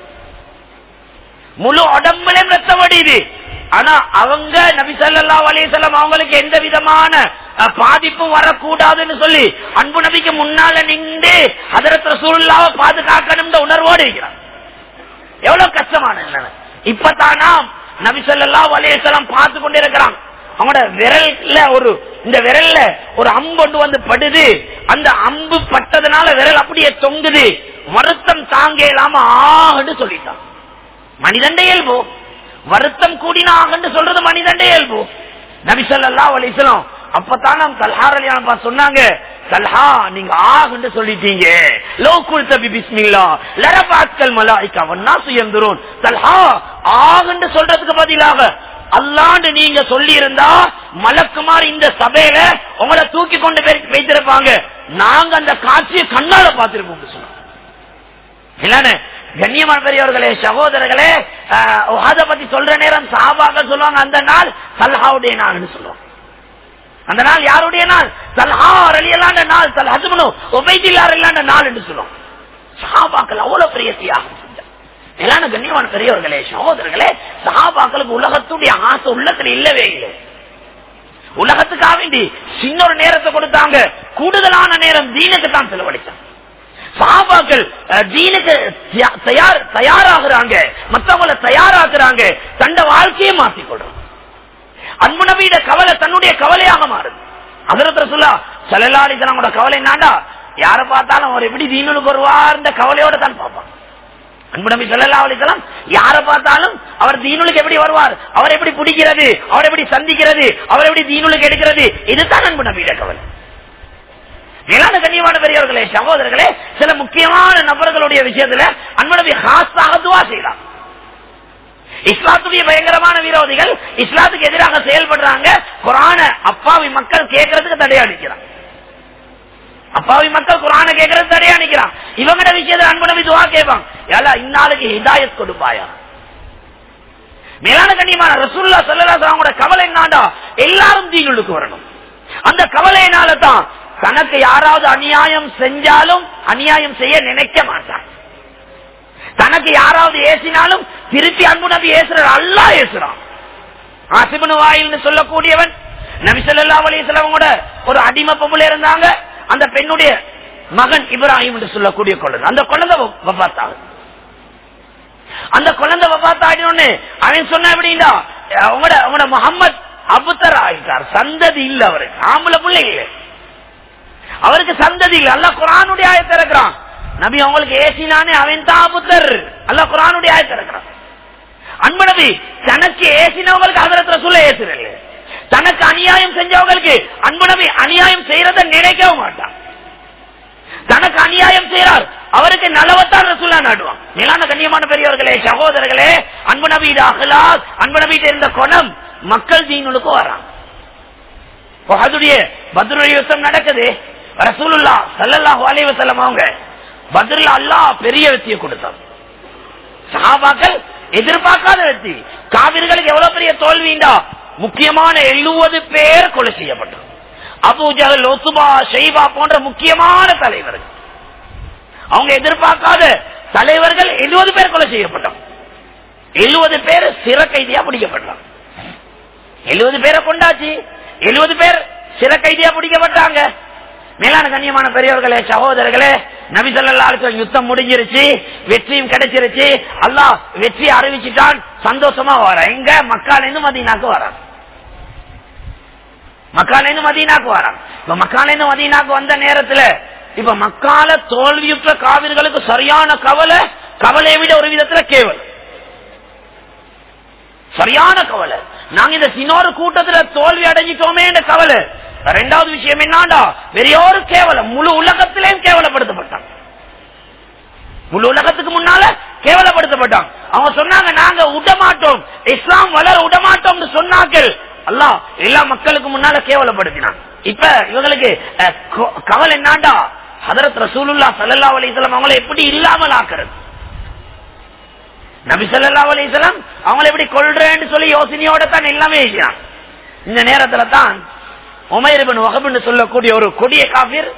முழு உடம்புலயும் ரத்தம் அடியுது ஆனா அவங்க நபி ஸல்லல்லாஹு அலைஹி வஸல்லம் அவங்களுக்கு எந்த விதமான அஹ், பாதிப்பும் வரக்கூடாதுன்னு சொல்லி அன்பு நபிக்கு முன்னால நின்று ஹதரத் ரசூலுல்லாஹ்வை பாதுகாக்கணும்ன்ற உணர்வோடு இருக்கிறாங்க எவ்வளவு கஷ்டமான நிலைமை இப்பதானா நபி ஸல்லல்லாஹு அலைஹி வஸல்லம் பார்த்து கொண்டே இருக்கிறான் அவனோட விரல்ல ஒரு இந்த விரல்ல ஒரு அம்பு கொண்டு வந்து படுது அந்த அம்பு பட்டதுனால விரல் அப்படியே தொங்குது வருத்தம் தாங்க இல்லாம ஆகன்னு சொல்லிட்டான் மனிதண்ட இயல்பு வருத்தம் கூடினாகன்னு சொல்றது மனிதண்ட இயல்பு நபி ஸல்லல்லாஹு அலைஹி வஸல்லம் அப்பதான் நாம் தல்ஹார் அலியான சொன்னாங்க தல்ஹா நீங்க ஆகுன்னு சொல்லிட்டீங்க லோ குல்த பி பிஸ்மில்லா லரபாத்கல் மலாயிகா வன்னாசு யந்துரூன் தல்ஹா ஆகுன்னு சொல்றதுக்கு பதிலாக அல்லாண்டு நீங்க சொல்லி இருந்தா மலக்குமார் இந்த சபையில உங்களை தூக்கி கொண்டு போய் வைத்திருப்பாங்க நாங்க அந்த காட்சியை கண்ணால பார்த்திருப்போம் சொன்னோம் இல்லன்னு கண்ணியமான பெரியவர்களே சகோதரர்களே ஆஹ், உஹத பத்தி சொல்ற நேரம் சாபாக சொல்லுவாங்க அந்த நாள் சல்ஹாவுடைய நாள்னு சொல்லுவாங்க அந்த நாள் யாருடைய நாள் சல்ஹா அலியலாண்ட நாள் சல் ஹசுமனு உபைதில்லார் இல்லாண்ட நாள் என்று சொல்லுவோம் சஹாபாக்கள் அவ்வளவு பெரிய தியாகம் செஞ்சாங்க. மேலான கண்ணியமான பெரியவர்களே சகோதரர்களே சஹாபாக்களுக்கு உலகத்துடைய ஆசை உள்ளத்துல இல்லவே இல்லை உலகத்துக்காக வேண்டி சின்ன ஒரு நேரத்தை கொடுத்தாங்க கூடுதலான நேரம் தீனுக்கு தான் செலவழித்தாங்க சாபாக்கள் தீனுக்கு தியா- தயார் தயாராகிறாங்க மத்தவங்களை தயாராக்குறாங்க தண்ட வாழ்க்கையை மாற்றிக் கொள்றாங்க அன்பு நபியிட கவலை தன்னுடைய கவலையாக மாறுது அதரத்துல சொல்லா செல்லாடித்தனோட கவலை என்னாண்டா யார பார்த்தாலும் அவர் எப்படி தீனுக்கு வருவார்ன்ற கவலையோட தான் பார்ப்பான் அன்பு நபி சொல்லா அலிசலாம் யார பார்த்தாலும் அவர் தீனுலுக்கு எப்படி வருவார் அவர் எப்படி பிடிக்கிறது அவர் எப்படி சந்திக்கிறது அவர் எப்படி தீனுலுக்கு எடுக்கிறது இதுதான் அன்பு நபியிட கவலை மேலான கண்ணியமான பெரியவர்களே சகோதரர்களே சில முக்கியமான நபர்களுடைய விஷயத்துல அன்பு நபி ஹாஸ்தாக துவா செய்யலாம் இஸ்லாத்துடைய பயங்கரமான விரோதிகள் இஸ்லாத்துக்கு எதிராக செயல்படுறாங்க குரான அப்பாவி மக்கள் கேட்கறதுக்கு தடையா நிக்கிறான் அப்பாவி மக்கள் குரான கேட்கறது தடையா நிக்கிறான் இவங்கட விஷயத்துல அன்பு நபி துவா கேட்பான் ஏலா இந்நாளுக்கு ஹிதாயத் கொடுப்பாயா மேலான கண்ணியமான ரசூல்லா சொல்லலாசோட கவலை என்னாண்டா எல்லாரும் தீனுக்கு வரணும் அந்த கவலையினால தான் தனக்கு யாராவது அநியாயம் செஞ்சாலும் அநியாயம் செய்ய நினைக்க மாட்டான் தனக்கு யாராவது ஏசினாலும் திருப்பி அன்பு நபி ஏசுறார் அல்லா ஏசுறான் ஆசிபனு வாயில்னு சொல்லக்கூடியவன் நபி சொல்லா அலிஸ்லாமோட ஒரு அடிமை பொம்பளை இருந்தாங்க அந்த பெண்ணுடைய மகன் இப்ராஹிம் என்று சொல்லக்கூடிய குழந்தை அந்த குழந்தை வபாத்தாக அந்த குழந்தை வபாத்தாடினு அவன் சொன்ன எப்படின்னா அவங்களோட அவங்களோட முகமது அபுத்தர் ஆகிட்டார் சந்ததி இல்ல அவருக்கு ஆம்பளை பிள்ளை இல்லை அவருக்கு சந்ததி இல்லை அல்ல குரானுடைய ஆயத்தை இருக்கிறான் நபி அவங்களுக்கு ஏசினானே அவன் தான் அபுத்தர் அல்ல குரானுடைய ஆயத்தை இருக்கிறான் அன்பு நபி தனக்கு ஏசினவங்களுக்கு அதரத்துல சொல்ல ஏசுறல்ல தனக்கு அநியாயம் செஞ்சவங்களுக்கு அன்பு நபி அநியாயம் செய்யறத நினைக்கவும் மாட்டான் தனக்கு அநியாயம் செய்யறார் அவருக்கு நலவத்தான் ரசூல்லா நாடுவான் மேலான கண்ணியமான பெரியவர்களே சகோதரர்களே அன்பு நபி அகலாஸ் அன்பு நபீட்ட இருந்த குணம் மக்கள் தீனுக்கு வரான் பத்ருடைய யுத்தம் நடக்குது ரசூலுல்லா சல்லல்லாஹு அலைஹி வஸல்லம் அவங்க பத்ரில் அல்லாஹ் பெரிய வெற்றியை கொடுத்தார் சஹாபாக்கள் எதிர்பார்க்காத வெற்றி காவிர்களுக்கு எவ்வளவு பெரிய தோல்விண்டா முக்கியமான எழுபது பேர் கொலை செய்யப்பட்டார் அபூஜல் ஒசுபா ஷெய்பா போன்ற முக்கியமான தலைவர்கள் அவங்க எதிர்பார்க்காத தலைவர்கள் எழுபது பேர் கொலை செய்யப்பட்டோம் எழுபது பேர் சிற கைதியா பிடிக்கப்பட்டாங்க எழுபது பேரை கொண்டாச்சு எழுபது பேர் சிற கைதியா பிடிக்கப்பட்டாங்க மேலான கண்ணியமான பெரியவர்களே சகோதரர்களே நபி சொல்லா யுத்தம் முடிஞ்சிருச்சு வெற்றியும் கிடைச்சிருச்சு அல்லாஹ் வெற்றி அறிவிச்சுட்டான் சந்தோஷமா வர எங்க மக்கால இருந்து மதீனாக்கு வரான் மக்கால இருந்து மதீனாக்கு வரான் இப்ப மக்கால இருந்து மதீனாக்கு வந்த நேரத்துல இப்ப மக்கால தோல்வியுற்ற காவிர்களுக்கு சரியான கவலை கவலையை விட ஒரு விதத்துல கேவல் சரியான கவலை நாங்க இந்த சின்னொரு கூட்டத்துல தோல்வி அடைஞ்சிட்டோமே என்ற கவலை ரெண்டாவது விஷயம் என்னண்டா வெறியோரு கேவலம் முழு உலகத்திலேயும் கேவலப்படுத்தப்பட்டான் முழு உலகத்துக்கு முன்னால கேவலப்படுத்தப்பட்டான் அவங்க சொன்னாங்க நாங்க விடமாட்டோம் இஸ்லாம் வளர விடமாட்டோம் சொன்னாக்கள் அல்லா எல்லா மக்களுக்கு முன்னால கேவலப்படுத்தினான் இப்ப இவங்களுக்கு கவலை என்னாண்டா ஹதரத் ரசூலுல்லா சல்லா அலிஸ்லாம் அவங்களை எப்படி இல்லாமல் ஆக்குறது நபி சல்லா அலிஸ்லாம் அவங்களை எப்படி கொள்றேன்னு சொல்லி யோசனையோட தான் எல்லாமே செய்யறான் இந்த நேரத்துல தான் உமையரபன் வகபுன்னு சொல்லக்கூடிய ஒரு கொடிய காபிர்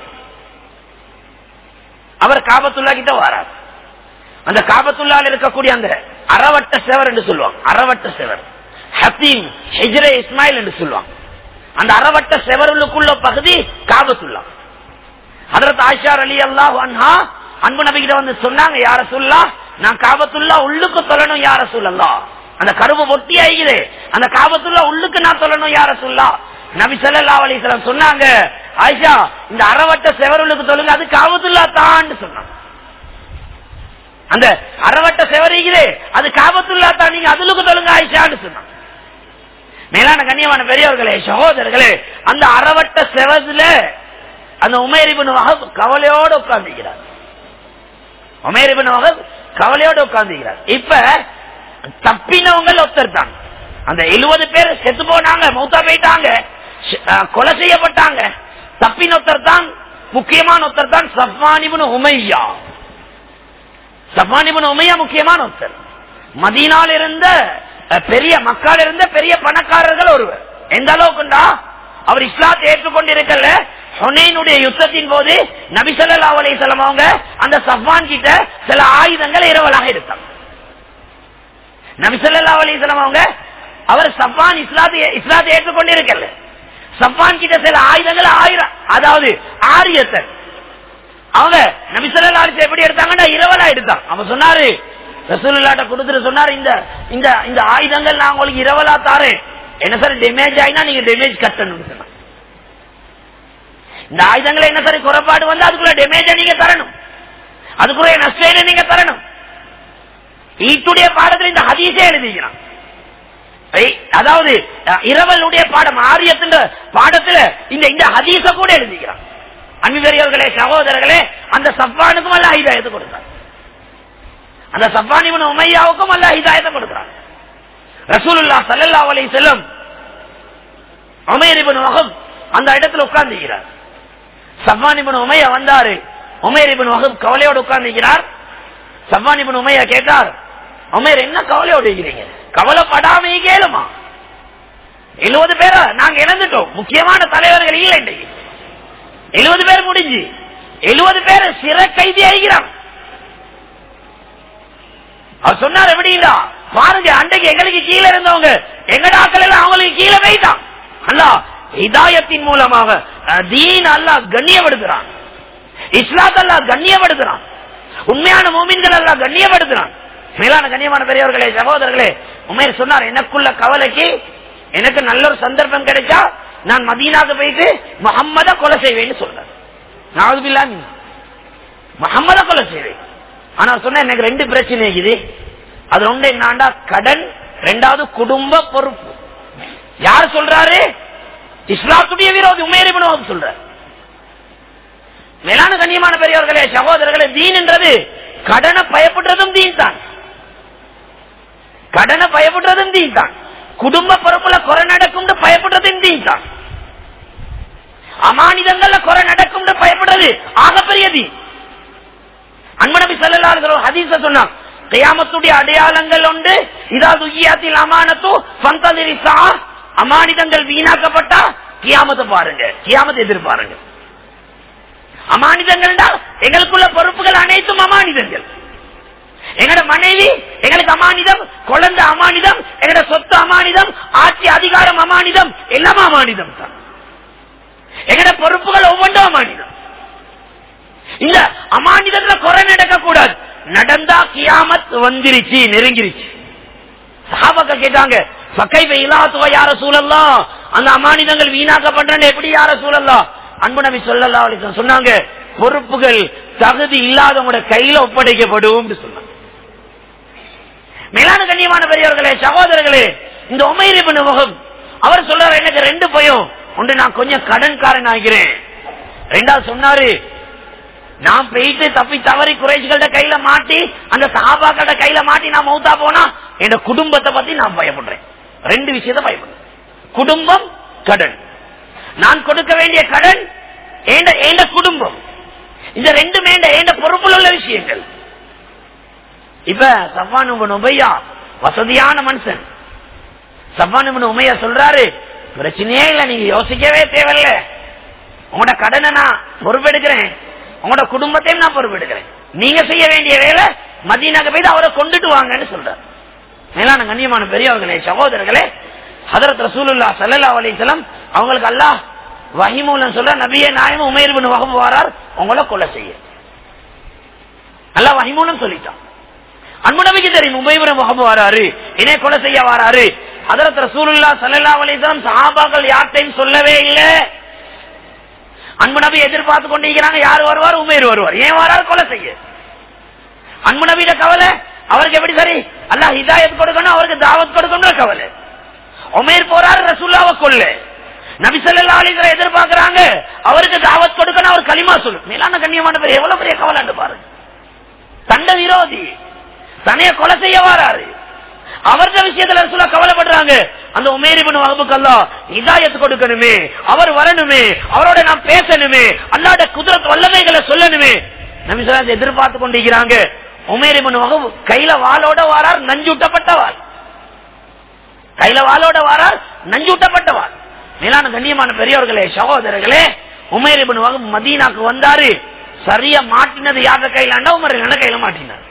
அவர் காபத்துல்லா கிட்ட வரார் அந்த காபத்துள்ளால் இருக்கக்கூடிய அந்த அறவட்ட செவர் என்று சொல்லுவாங்க அறவட்ட செவர் ஹத்தீம் ஹெஜ்ரே இஸ்மாயில் என்று சொல்லுவாங்க அந்த அறவட்ட செவருக்குள்ள பகுதி காபத்துல்லா அதற்கு ஆஷார் அலி அல்லாஹ் அன்ஹா அன்பு நபிகிட்ட வந்து சொன்னாங்க யார சொல்லா நான் காபத்துல்லா உள்ளுக்கு சொல்லணும் யார சொல்லலா அந்த கருவு ஒட்டி ஆகிது அந்த காபத்துல்லா உள்ளுக்கு நான் சொல்லணும் யார சொல்லா நபி சல்லா அலிஸ்லாம் சொன்னாங்க ஆயிஷா இந்த அறவட்ட செவருளுக்கு சொல்லுங்க அது காபத்துல்லா தான் சொன்னாங்க அந்த அறவட்ட செவரிகளே அது காபத்துல்லா தான் நீங்க அதுலுக்கு சொல்லுங்க ஆயிஷான்னு சொன்னாங்க மேலான கண்ணியமான பெரியவர்களே சகோதரர்களே அந்த அறவட்ட செவதுல அந்த உமேரிபின் வகப் கவலையோடு உட்கார்ந்துக்கிறார் உமேரிபின் வகப் கவலையோடு உட்கார்ந்துக்கிறார் இப்ப தப்பினவங்க ஒருத்தர் தான் அந்த எழுபது பேர் செத்து போனாங்க மௌத்தா போயிட்டாங்க கொலை செய்யப்பட்டாங்க தப்பின ஒருத்தர் தான் முக்கியமான ஒருத்தர் தான் சஃபானிபுன் உமையா சஃபானிபுன் உமையா முக்கியமான ஒருத்தர் மதீனால் இருந்த பெரிய மக்கள் இருந்த பெரிய பணக்காரர்கள் ஒருவர் எந்த அளவுக்குண்டா அவர் இஸ்லாத்தை ஏற்றுக்கொண்டிருக்கல ஹொனேனுடைய யுத்தத்தின் போது நபிசல்லா அலிசல்லாம் அவங்க அந்த சஃபான் கிட்ட சில ஆயுதங்களை இரவலாக எடுத்தாங்க நபிசல்லா அலிசல்லாம் அவங்க அவர் சஃபான் இஸ்லாத்தை இஸ்லாத்தை ஏற்றுக்கொண்டிருக்கல சஃபான் கிட்ட சில ஆயுதங்கள் ஆயிரம் அதாவது ஆரியத்தன் அவங்க நபிசல்லா அலிச எப்படி எடுத்தாங்கன்னா இரவலா எடுத்தாங்க அவன் சொன்னாரு ரசூல்லாட்ட கொடுத்துட்டு சொன்னாரு இந்த இந்த இந்த ஆயுதங்கள் நான் உங்களுக்கு இரவலா தாரேன் என்ன சார் டேமேஜ் ஆயினா நீங்க டேமேஜ் கட்டணும் சொன்னாங்க இந்த ஆயுதங்களை என்ன சரி குறைபாடு வந்து அதுக்குள்ள டேமேஜ நீங்க தரணும் அதுக்குரிய நஷ்டம் நீங்க தரணும் ஈட்டுடைய பாடத்துல இந்த ஹதீஸே எழுதிக்கிறான் ஐ- அதாவது அஹ், இரவலுடைய பாடம் ஆரியத்தின் பாடத்துல இந்த இந்த ஹதீஸ கூட எழுதிக்கிறான் அன்புபெரியவர்களே சகோதரர்களே அந்த சப்பானுக்கும் அல்ல ஹிதாயத்தை கொடுக்கிறான் அந்த சப்பானிவன் உமையாவுக்கும் அல்ல ஹிதாயத்தை கொடுக்கிறான் ரசூலுல்லா சல்லல்லா அலை செல்லம் உமையரிபன் வகம் அந்த இடத்துல உட்கார்ந்துகிறார் சவ்வானிபன் உமையா வந்தாரு உமேரிபன் வகம் கவலையோடு உட்கார்ந்துகிறார் சவ்வானிபன் உமையா கேட்டார் உமேர் என்ன கவலையோடு இருக்கிறீங்க கவலைப்படாம கேளுமா எழுபது பேரை நாங்க இழந்துட்டோம் முக்கியமான தலைவர்கள் இல்லை இன்றைக்கு எழுபது பேர் முடிஞ்சு எழுபது பேர் சிறை கைதி ஆகிறான் அவர் சொன்னார் எப்படின்னா பாருங்க அன்றைக்கு எங்களுக்கு கீழே இருந்தவங்க எங்கட ஆக்கள் எல்லாம் அவங்களுக்கு கீழே வைத்தான் அல்ல இதாயத்தின் மூலமாக அஹ், தீன் அல்லாஹ் கண்ணியப்படுத்துறான் இஸ்லாத் அல்லாஹ் கண்ணியப்படுத்துறான் உண்மையான மூமின்கள் அல்லாஹ் கண்ணியப்படுத்துறான் மேலான கண்ணியமான பெரியவர்களே சகோதரர்களே உமேர் சொன்னார் எனக்குள்ள கவலைக்கு எனக்கு நல்ல ஒரு சந்தர்ப்பம் கிடைச்சா நான் மதீனாக்கு போயிட்டு முகம்மத கொலை செய்வேன்னு சொல்றேன் நாவதுபில்லா முகம்மத கொலை செய்வேன் ஆனா சொன்ன எனக்கு ரெண்டு பிரச்சனை இருக்குது அது ஒன்று என்னாண்டா கடன் ரெண்டாவது குடும்ப பொறுப்பு யார் சொல்றாரு இஸ்லாத்துடைய விரோதி உமேரிபன் சொல்ற மேலான கண்ணியமான பெரியவர்களே சகோதரர்களே தீன் என்றது கடனை பயப்படுறதும் தீன் தான் கடனை பயப்படுறதும் தீன் தான் குடும்ப பொறுப்புல குறை நடக்கும் பயப்படுறதும் தீன் தான் அமானிதங்கள்ல குறை நடக்கும் பயப்படுறது ஆகப்பெரிய தீன் அன்பனபி சல்லாஹ் ஹதீஸ சொன்னான் கியாமத்துடைய அடையாளங்கள் உண்டு இதாவது உய்யாத்தில் அமானத்து பந்தலிரிசா அமானிதங்கள் வீணாக்கப்பட்டா கியாமத்தை பாருங்க கியாமத்தை எதிர்பாருங்க அமானிதங்கள் எங்களுக்குள்ள பொறுப்புகள் அனைத்தும் அமானிதங்கள் எங்கட மனைவி எங்களுக்கு அமானிதம் குழந்தை அமானிதம் எங்கட சொத்து அமானிதம் ஆட்சி அதிகாரம் அமானிதம் எல்லாம் அமானிதம் தான் எங்கட பொறுப்புகள் ஒவ்வொன்றும் அமானிதம் இந்த அமானிதத்துல குறை நடக்க கூடாது நடந்தா கியாமத் வந்துருச்சு நெருங்கிருச்சு சஹாபாக்க கேட்டாங்க பக்கை வெயிலாத்துவ யார சூழல்லாம் அந்த அமானிதங்கள் வீணாக்கப்படுறேன் எப்படி யார சூழல்லாம் அன்பு நபி சொல்லல்லா அலிஸ்லாம் சொன்னாங்க பொறுப்புகள் தகுதி இல்லாதவங்களோட கையில ஒப்படைக்கப்படும் சொன்னாங்க மேலான கண்ணியமான பெரியவர்களே சகோதரர்களே இந்த உமைரிபன் முகம் அவர் சொல்றாரு எனக்கு ரெண்டு பயம் ஒன்று நான் கொஞ்சம் கடன்காரன் ஆகிறேன் ரெண்டாவது சொன்னாரு நான் போயிட்டு தப்பி தவறி குறைச்சிகள கையில மாட்டி அந்த சாபாக்கள கையில மாட்டி நான் மௌத்தா போனா என் குடும்பத்தை பத்தி நான் பயப்படுறேன் ரெண்டு விஷயத்த பயப்படுறேன் குடும்பம் கடன் நான் கொடுக்க வேண்டிய கடன் எந்த குடும்பம் இந்த ரெண்டுமே எந்த பொறுப்புல உள்ள விஷயங்கள் இப்ப சவ்வானு உமையா வசதியான மனுஷன் சவ்வானு உமையா சொல்றாரு பிரச்சனையே இல்ல நீங்க யோசிக்கவே தேவையில்ல உங்களோட கடனை நான் பொறுப்பெடுக்கிறேன் உங்களோட குடும்பத்தையும் நான் பொறுப்பெடுக்கிறேன் நீங்க செய்ய வேண்டிய வேலை மதியனாக போய் அவரை கொண்டுட்டு வாங்கன்னு சொல்றாரு மேலான கண்ணியமான பெரியவர்களே சகோதரர்களே ஹதரத் ரசூலுல்லா சல்லா அலிசலம் அவங்களுக்கு அல்லாஹ் வஹிமூலம் சொல்ற நபிய நாயமும் உமேர்பின் வகம் வாரார் உங்களை கொலை செய்ய அல்லா வஹிமூலம் சொல்லிட்டான் அன்பு நபிக்கு தெரியும் உமைபுரம் முகம் வாராரு இணை கொலை செய்ய வாராரு ஹதரத் ரசூலுல்லா சல்லா அலிசலம் சஹாபாக்கள் யார்ட்டையும் சொல்லவே இல்லை அன்பு நபி எதிர்பார்த்து கொண்டிருக்கிறாங்க யார் வருவார் உமேர் வருவார் ஏன் வராரு கொலை செய்ய அன்பு நபியிட கவலை அவருக்கு எப்படி சரி அல்ல ஹிதாயத் கொடுக்கணும் அவருக்கு தாவத் கொடுக்கணும் கவலை உமேர் போறாரு ரசூல்லாவை கொல்ல நபிசல்லா அலிசரை எதிர்பார்க்கிறாங்க அவருக்கு தாவத் கொடுக்கணும் அவர் களிமா சொல்லு மேலான கண்ணியமான பேர் எவ்வளவு பெரிய கவலை பாருங்க தண்ட விரோதி தனைய கொலை செய்ய வராரு அவர்த விஷயத்துல ரசூலா கவலைப்படுறாங்க அந்த உமேரிபன் வகுப்புக்கெல்லாம் இதாயத்து கொடுக்கணுமே அவர் வரணுமே அவரோட நாம் பேசணுமே அல்லாட குதிரத் வல்லமைகளை சொல்லணுமே நபி சொல்லா எதிர்பார்த்து கொண்டிருக்கிறாங்க உமேரிபன் வகுப்பு கையில வாளோட வாரார் நஞ்சூட்டப்பட்டவார் கையில வாளோட வாரார் நஞ்சூட்டப்பட்டவார் மேலான கண்ணியமான பெரியவர்களே சகோதரர்களே உமேரிபன் வகுப்பு மதீனாக்கு வந்தாரு சரியா மாட்டினது யார கையில உமர் கையில மாட்டினார்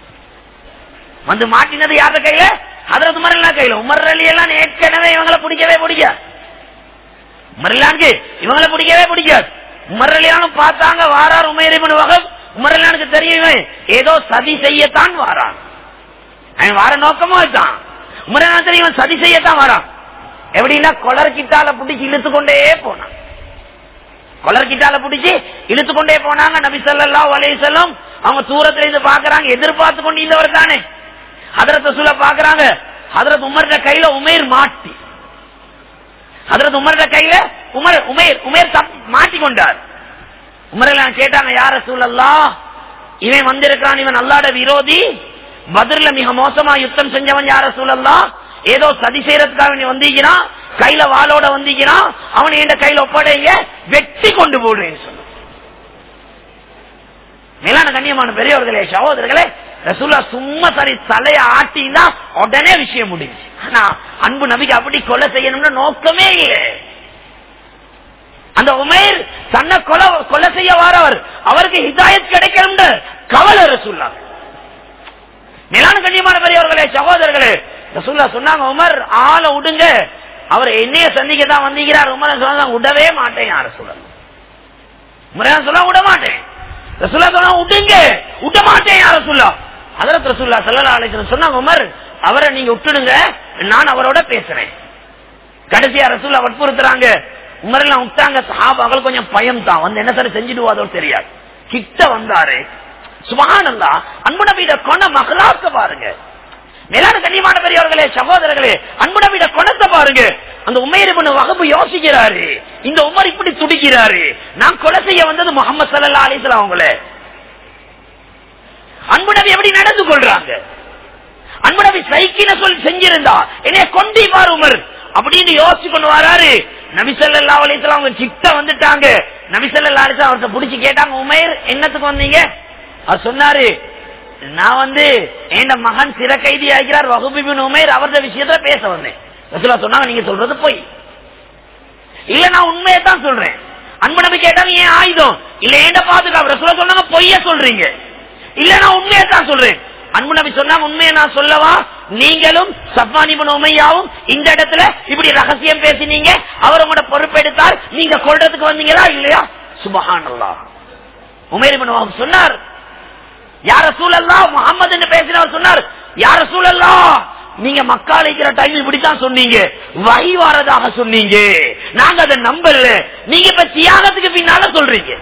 வந்து மாட்டினது யார கையில அதற்கு உமரெல்லாம் கையில உமர் அலி எல்லாம் ஏற்கனவே இவங்களை பிடிக்கவே பிடிக்காது உமர்லானுக்கு இவங்களை பிடிக்கவே பிடிக்காது உமர் அலியானும் பார்த்தாங்க வாரார் உமேரிபன் வகம் உமர் அலியானுக்கு தெரியும் ஏதோ சதி செய்யத்தான் வாரான் அவன் வார நோக்கமும் அதுதான் உமர் தெரியும் சதி செய்யத்தான் வாரான் எப்படின்னா கொலர் கிட்டால பிடிச்சி இழுத்து கொண்டே போனான் கொலர்கிட்டால பிடிச்சி இழுத்து கொண்டே போனாங்க நபி ஸல்லல்லாஹு அலைஹி வஸல்லம் அவங்க தூரத்துல இருந்து பாக்குறாங்க எதிர்பார்த்து கொண்டு இருந்தவர் தானே ஹதரத் ரசூல பாக்குறாங்க ஹதரத் உமர்ட கையில உமேர் மாட்டி ஹதரத் உமர்ட கையில உமர் உமேர் உமேர் தப்- மாட்டிக்கொண்டார் உமரெல்லாம் கேட்டாங்க யார சூழல்லா இவன் வந்திருக்கான் இவன் அல்லாட விரோதி பதிர்ல மிக மோசமா யுத்தம் செஞ்சவன் யார சூழல்லா ஏதோ சதி செய்யறதுக்காக நீ வந்தீங்கன்னா கையில வாளோட வந்தீங்கன்னா அவனை என் கையில ஒப்படைங்க வெட்டி கொண்டு போடுறேன்னு சொன்ன மேலான கண்ணியமான பெரியவர்களே சகோதரர்களே ரசூல்லா சும்மா சரி தலைய ஆட்டினா உடனே விஷயம் முடிஞ்சு ஆனா அன்பு நபிக்கு அப்படி கொலை செய்யணும்னு நோக்கமே இல்லை அந்த உமேர் தன்னை கொலை கொலை செய்ய வாரவர் அவருக்கு ஹிதாயத் கிடைக்கணும் கவலை ரசூல்லா மேலான கண்ணியமான பெரியவர்களே சகோதரர்களே ரசூல்லா சொன்னாங்க உமர் ஆளை விடுங்க அவர் என்னைய சந்திக்க தான் வந்தீங்கிறார் உமர் சொன்னாங்க விடவே மாட்டேன் யார சொல்லணும் உமரே சொல்ல விட மாட்டேன் ரசூல்லா சொன்னா விடுங்க விட மாட்டேன் யார சொல்ல அதற்கு ரசூல்லா சல்லா அழைச்சு சொன்னாங்க உமர் அவரை நீங்க விட்டுடுங்க நான் அவரோட பேசுறேன் கடைசியா ரசூல்லா வற்புறுத்துறாங்க உமரெல்லாம் விட்டாங்க சஹாபாக்கள் கொஞ்சம் பயம் தான் வந்து என்ன சார் செஞ்சுடுவாதோ தெரியாது கிட்ட வந்தாரு சுபஹானல்லா அன்பு நபியிட கொண மகளாக்க பாருங்க மேலான கண்ணியமான பெரியவர்களே சகோதரர்களே அன்பு நபியிட கொணத்தை பாருங்க அந்த உமையர் பண்ண வகுப்பு யோசிக்கிறாரு இந்த உமர் இப்படி துடிக்கிறாரு நான் கொலை செய்ய வந்தது முகமது சல்லா அலிஸ்லாம் அவங்கள அன்பு நபி எப்படி நடந்து கொள்றாங்க அன்பு நபி சைக்கின சொல்லி செஞ்சிருந்தா என்னைய கொண்டி பாரு உமர் அப்படின்னு யோசிச்சு கொண்டு வராரு நபிசல்லா அலிஸ்லாம் அவங்க சித்த வந்துட்டாங்க நபிசல்லா அலிஸ்லாம் அவர்கிட்ட புடிச்சு கேட்டாங்க உமேர் என்னத்துக்கு வந்தீங்க அவர் சொன்னாரு நான் வந்து என் மகன் சிற கைதி ஆகிறார் வகுப்பின் உமேர் அவரது விஷயத்துல பேச வந்தேன் ரசூலா சொன்னாங்க நீங்க சொல்றது போய் இல்ல நான் உண்மையை தான் சொல்றேன் அன்பு நபி கேட்டாங்க ஏன் ஆயுதம் இல்ல ஏண்ட பாதுகாப்பு ரசூலா சொன்னாங்க பொய்ய சொல்றீங்க இல்ல நான் உண்மையை தான் சொல்றேன் அன்பு நபி சொன்னாங்க உண்மையை நான் சொல்லவா நீங்களும் சப்மானிபன் உமையாவும் இந்த இடத்துல இப்படி ரகசியம் பேசினீங்க அவர் உங்களோட பொறுப்பெடுத்தார் நீங்க கொள்றதுக்கு வந்தீங்களா இல்லையா சுபஹானல்லா உமேரிபன் வஹப் சொன்னார் யார சூழல்லா முகமது பேசினவர் சொன்னார் யார சூழல்லா நீங்க மக்கள் இருக்கிற டைம் இப்படித்தான் சொன்னீங்க வகை வாரதாக சொன்னீங்க நாங்க அதை நம்பல நீங்க இப்ப தியாகத்துக்கு பின்னால சொல்றீங்க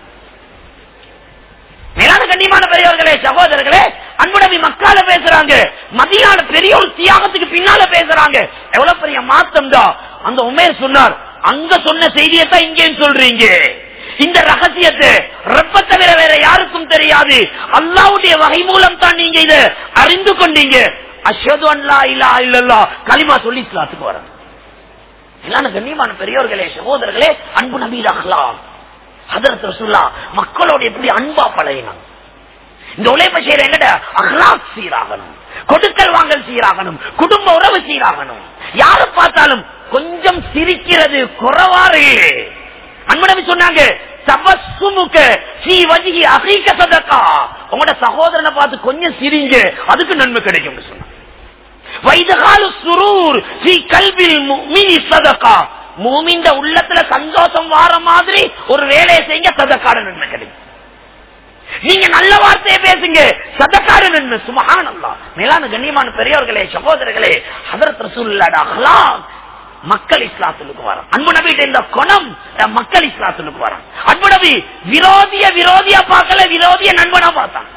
மேலான கண்ணியமான பெரியவர்களே சகோதரர்களே அன்புடவி மக்கால பேசுறாங்க மதியான பெரிய ஒரு தியாகத்துக்கு பின்னால பேசுறாங்க எவ்வளவு பெரிய மாத்தம் தான் அந்த உமேர் சொன்னார் அங்க சொன்ன செய்தியத்தான் இங்கேயும் சொல்றீங்க இந்த ரகசியத்தை ரப்ப தவிர வேற யாருக்கும் தெரியாது அல்லாவுடைய வகை மூலம் தான் நீங்க இதை அறிந்து கொண்டீங்க அஷது அல்லா இல்லா இல்லல்லா களிமா சொல்லி இஸ்லாத்துக்கு வர எல்லாரும் கண்ணியமான பெரியோர்களே சகோதரர்களே அன்பு நபீர் அஹ்லாம் ஹதரத் ரசூல்லா மக்களோட எப்படி அன்பா பழகினாங்க இந்த உழைப்ப செய்யற எங்கட அஹ்லாக் சீராகணும் கொடுக்கல் வாங்கல் சீராகணும் குடும்ப உறவு சீராகணும் யார பார்த்தாலும் கொஞ்சம் சிரிக்கிறது குறவாறு அன்பனவி சொன்னாங்க தபசுமுக ஸ்ரீ வஜிகி அகீக சதக்கா உங்களோட சகோதரனை பார்த்து கொஞ்சம் சிரிங்க அதுக்கு நன்மை கிடைக்கும் சொன்னாங்க வைதகாலு சுரூர் ஸ்ரீ கல்வில் மினி சதக்கா மூமிந்த உள்ளத்துல சந்தோஷம் வார மாதிரி ஒரு வேலையை செய்ய சதக்கார நன்மை கிடைக்கும் நீங்க நல்ல வார்த்தையை பேசுங்க சதக்கார நன்மை சுமகானல்லா மேலான கண்ணியமான பெரியவர்களே சகோதரர்களே ஹதரத் ரசூல்லாட அஹ்லாக் மக்கள் இஸ்லாத்துக்கு வரும் அன்பு நபிட்ட இந்த குணம் மக்கள் இஸ்லாத்துக்கு வரும் அன்பு நபி விரோதிய விரோதியா பார்க்கல விரோதிய நண்பனா பார்த்தான்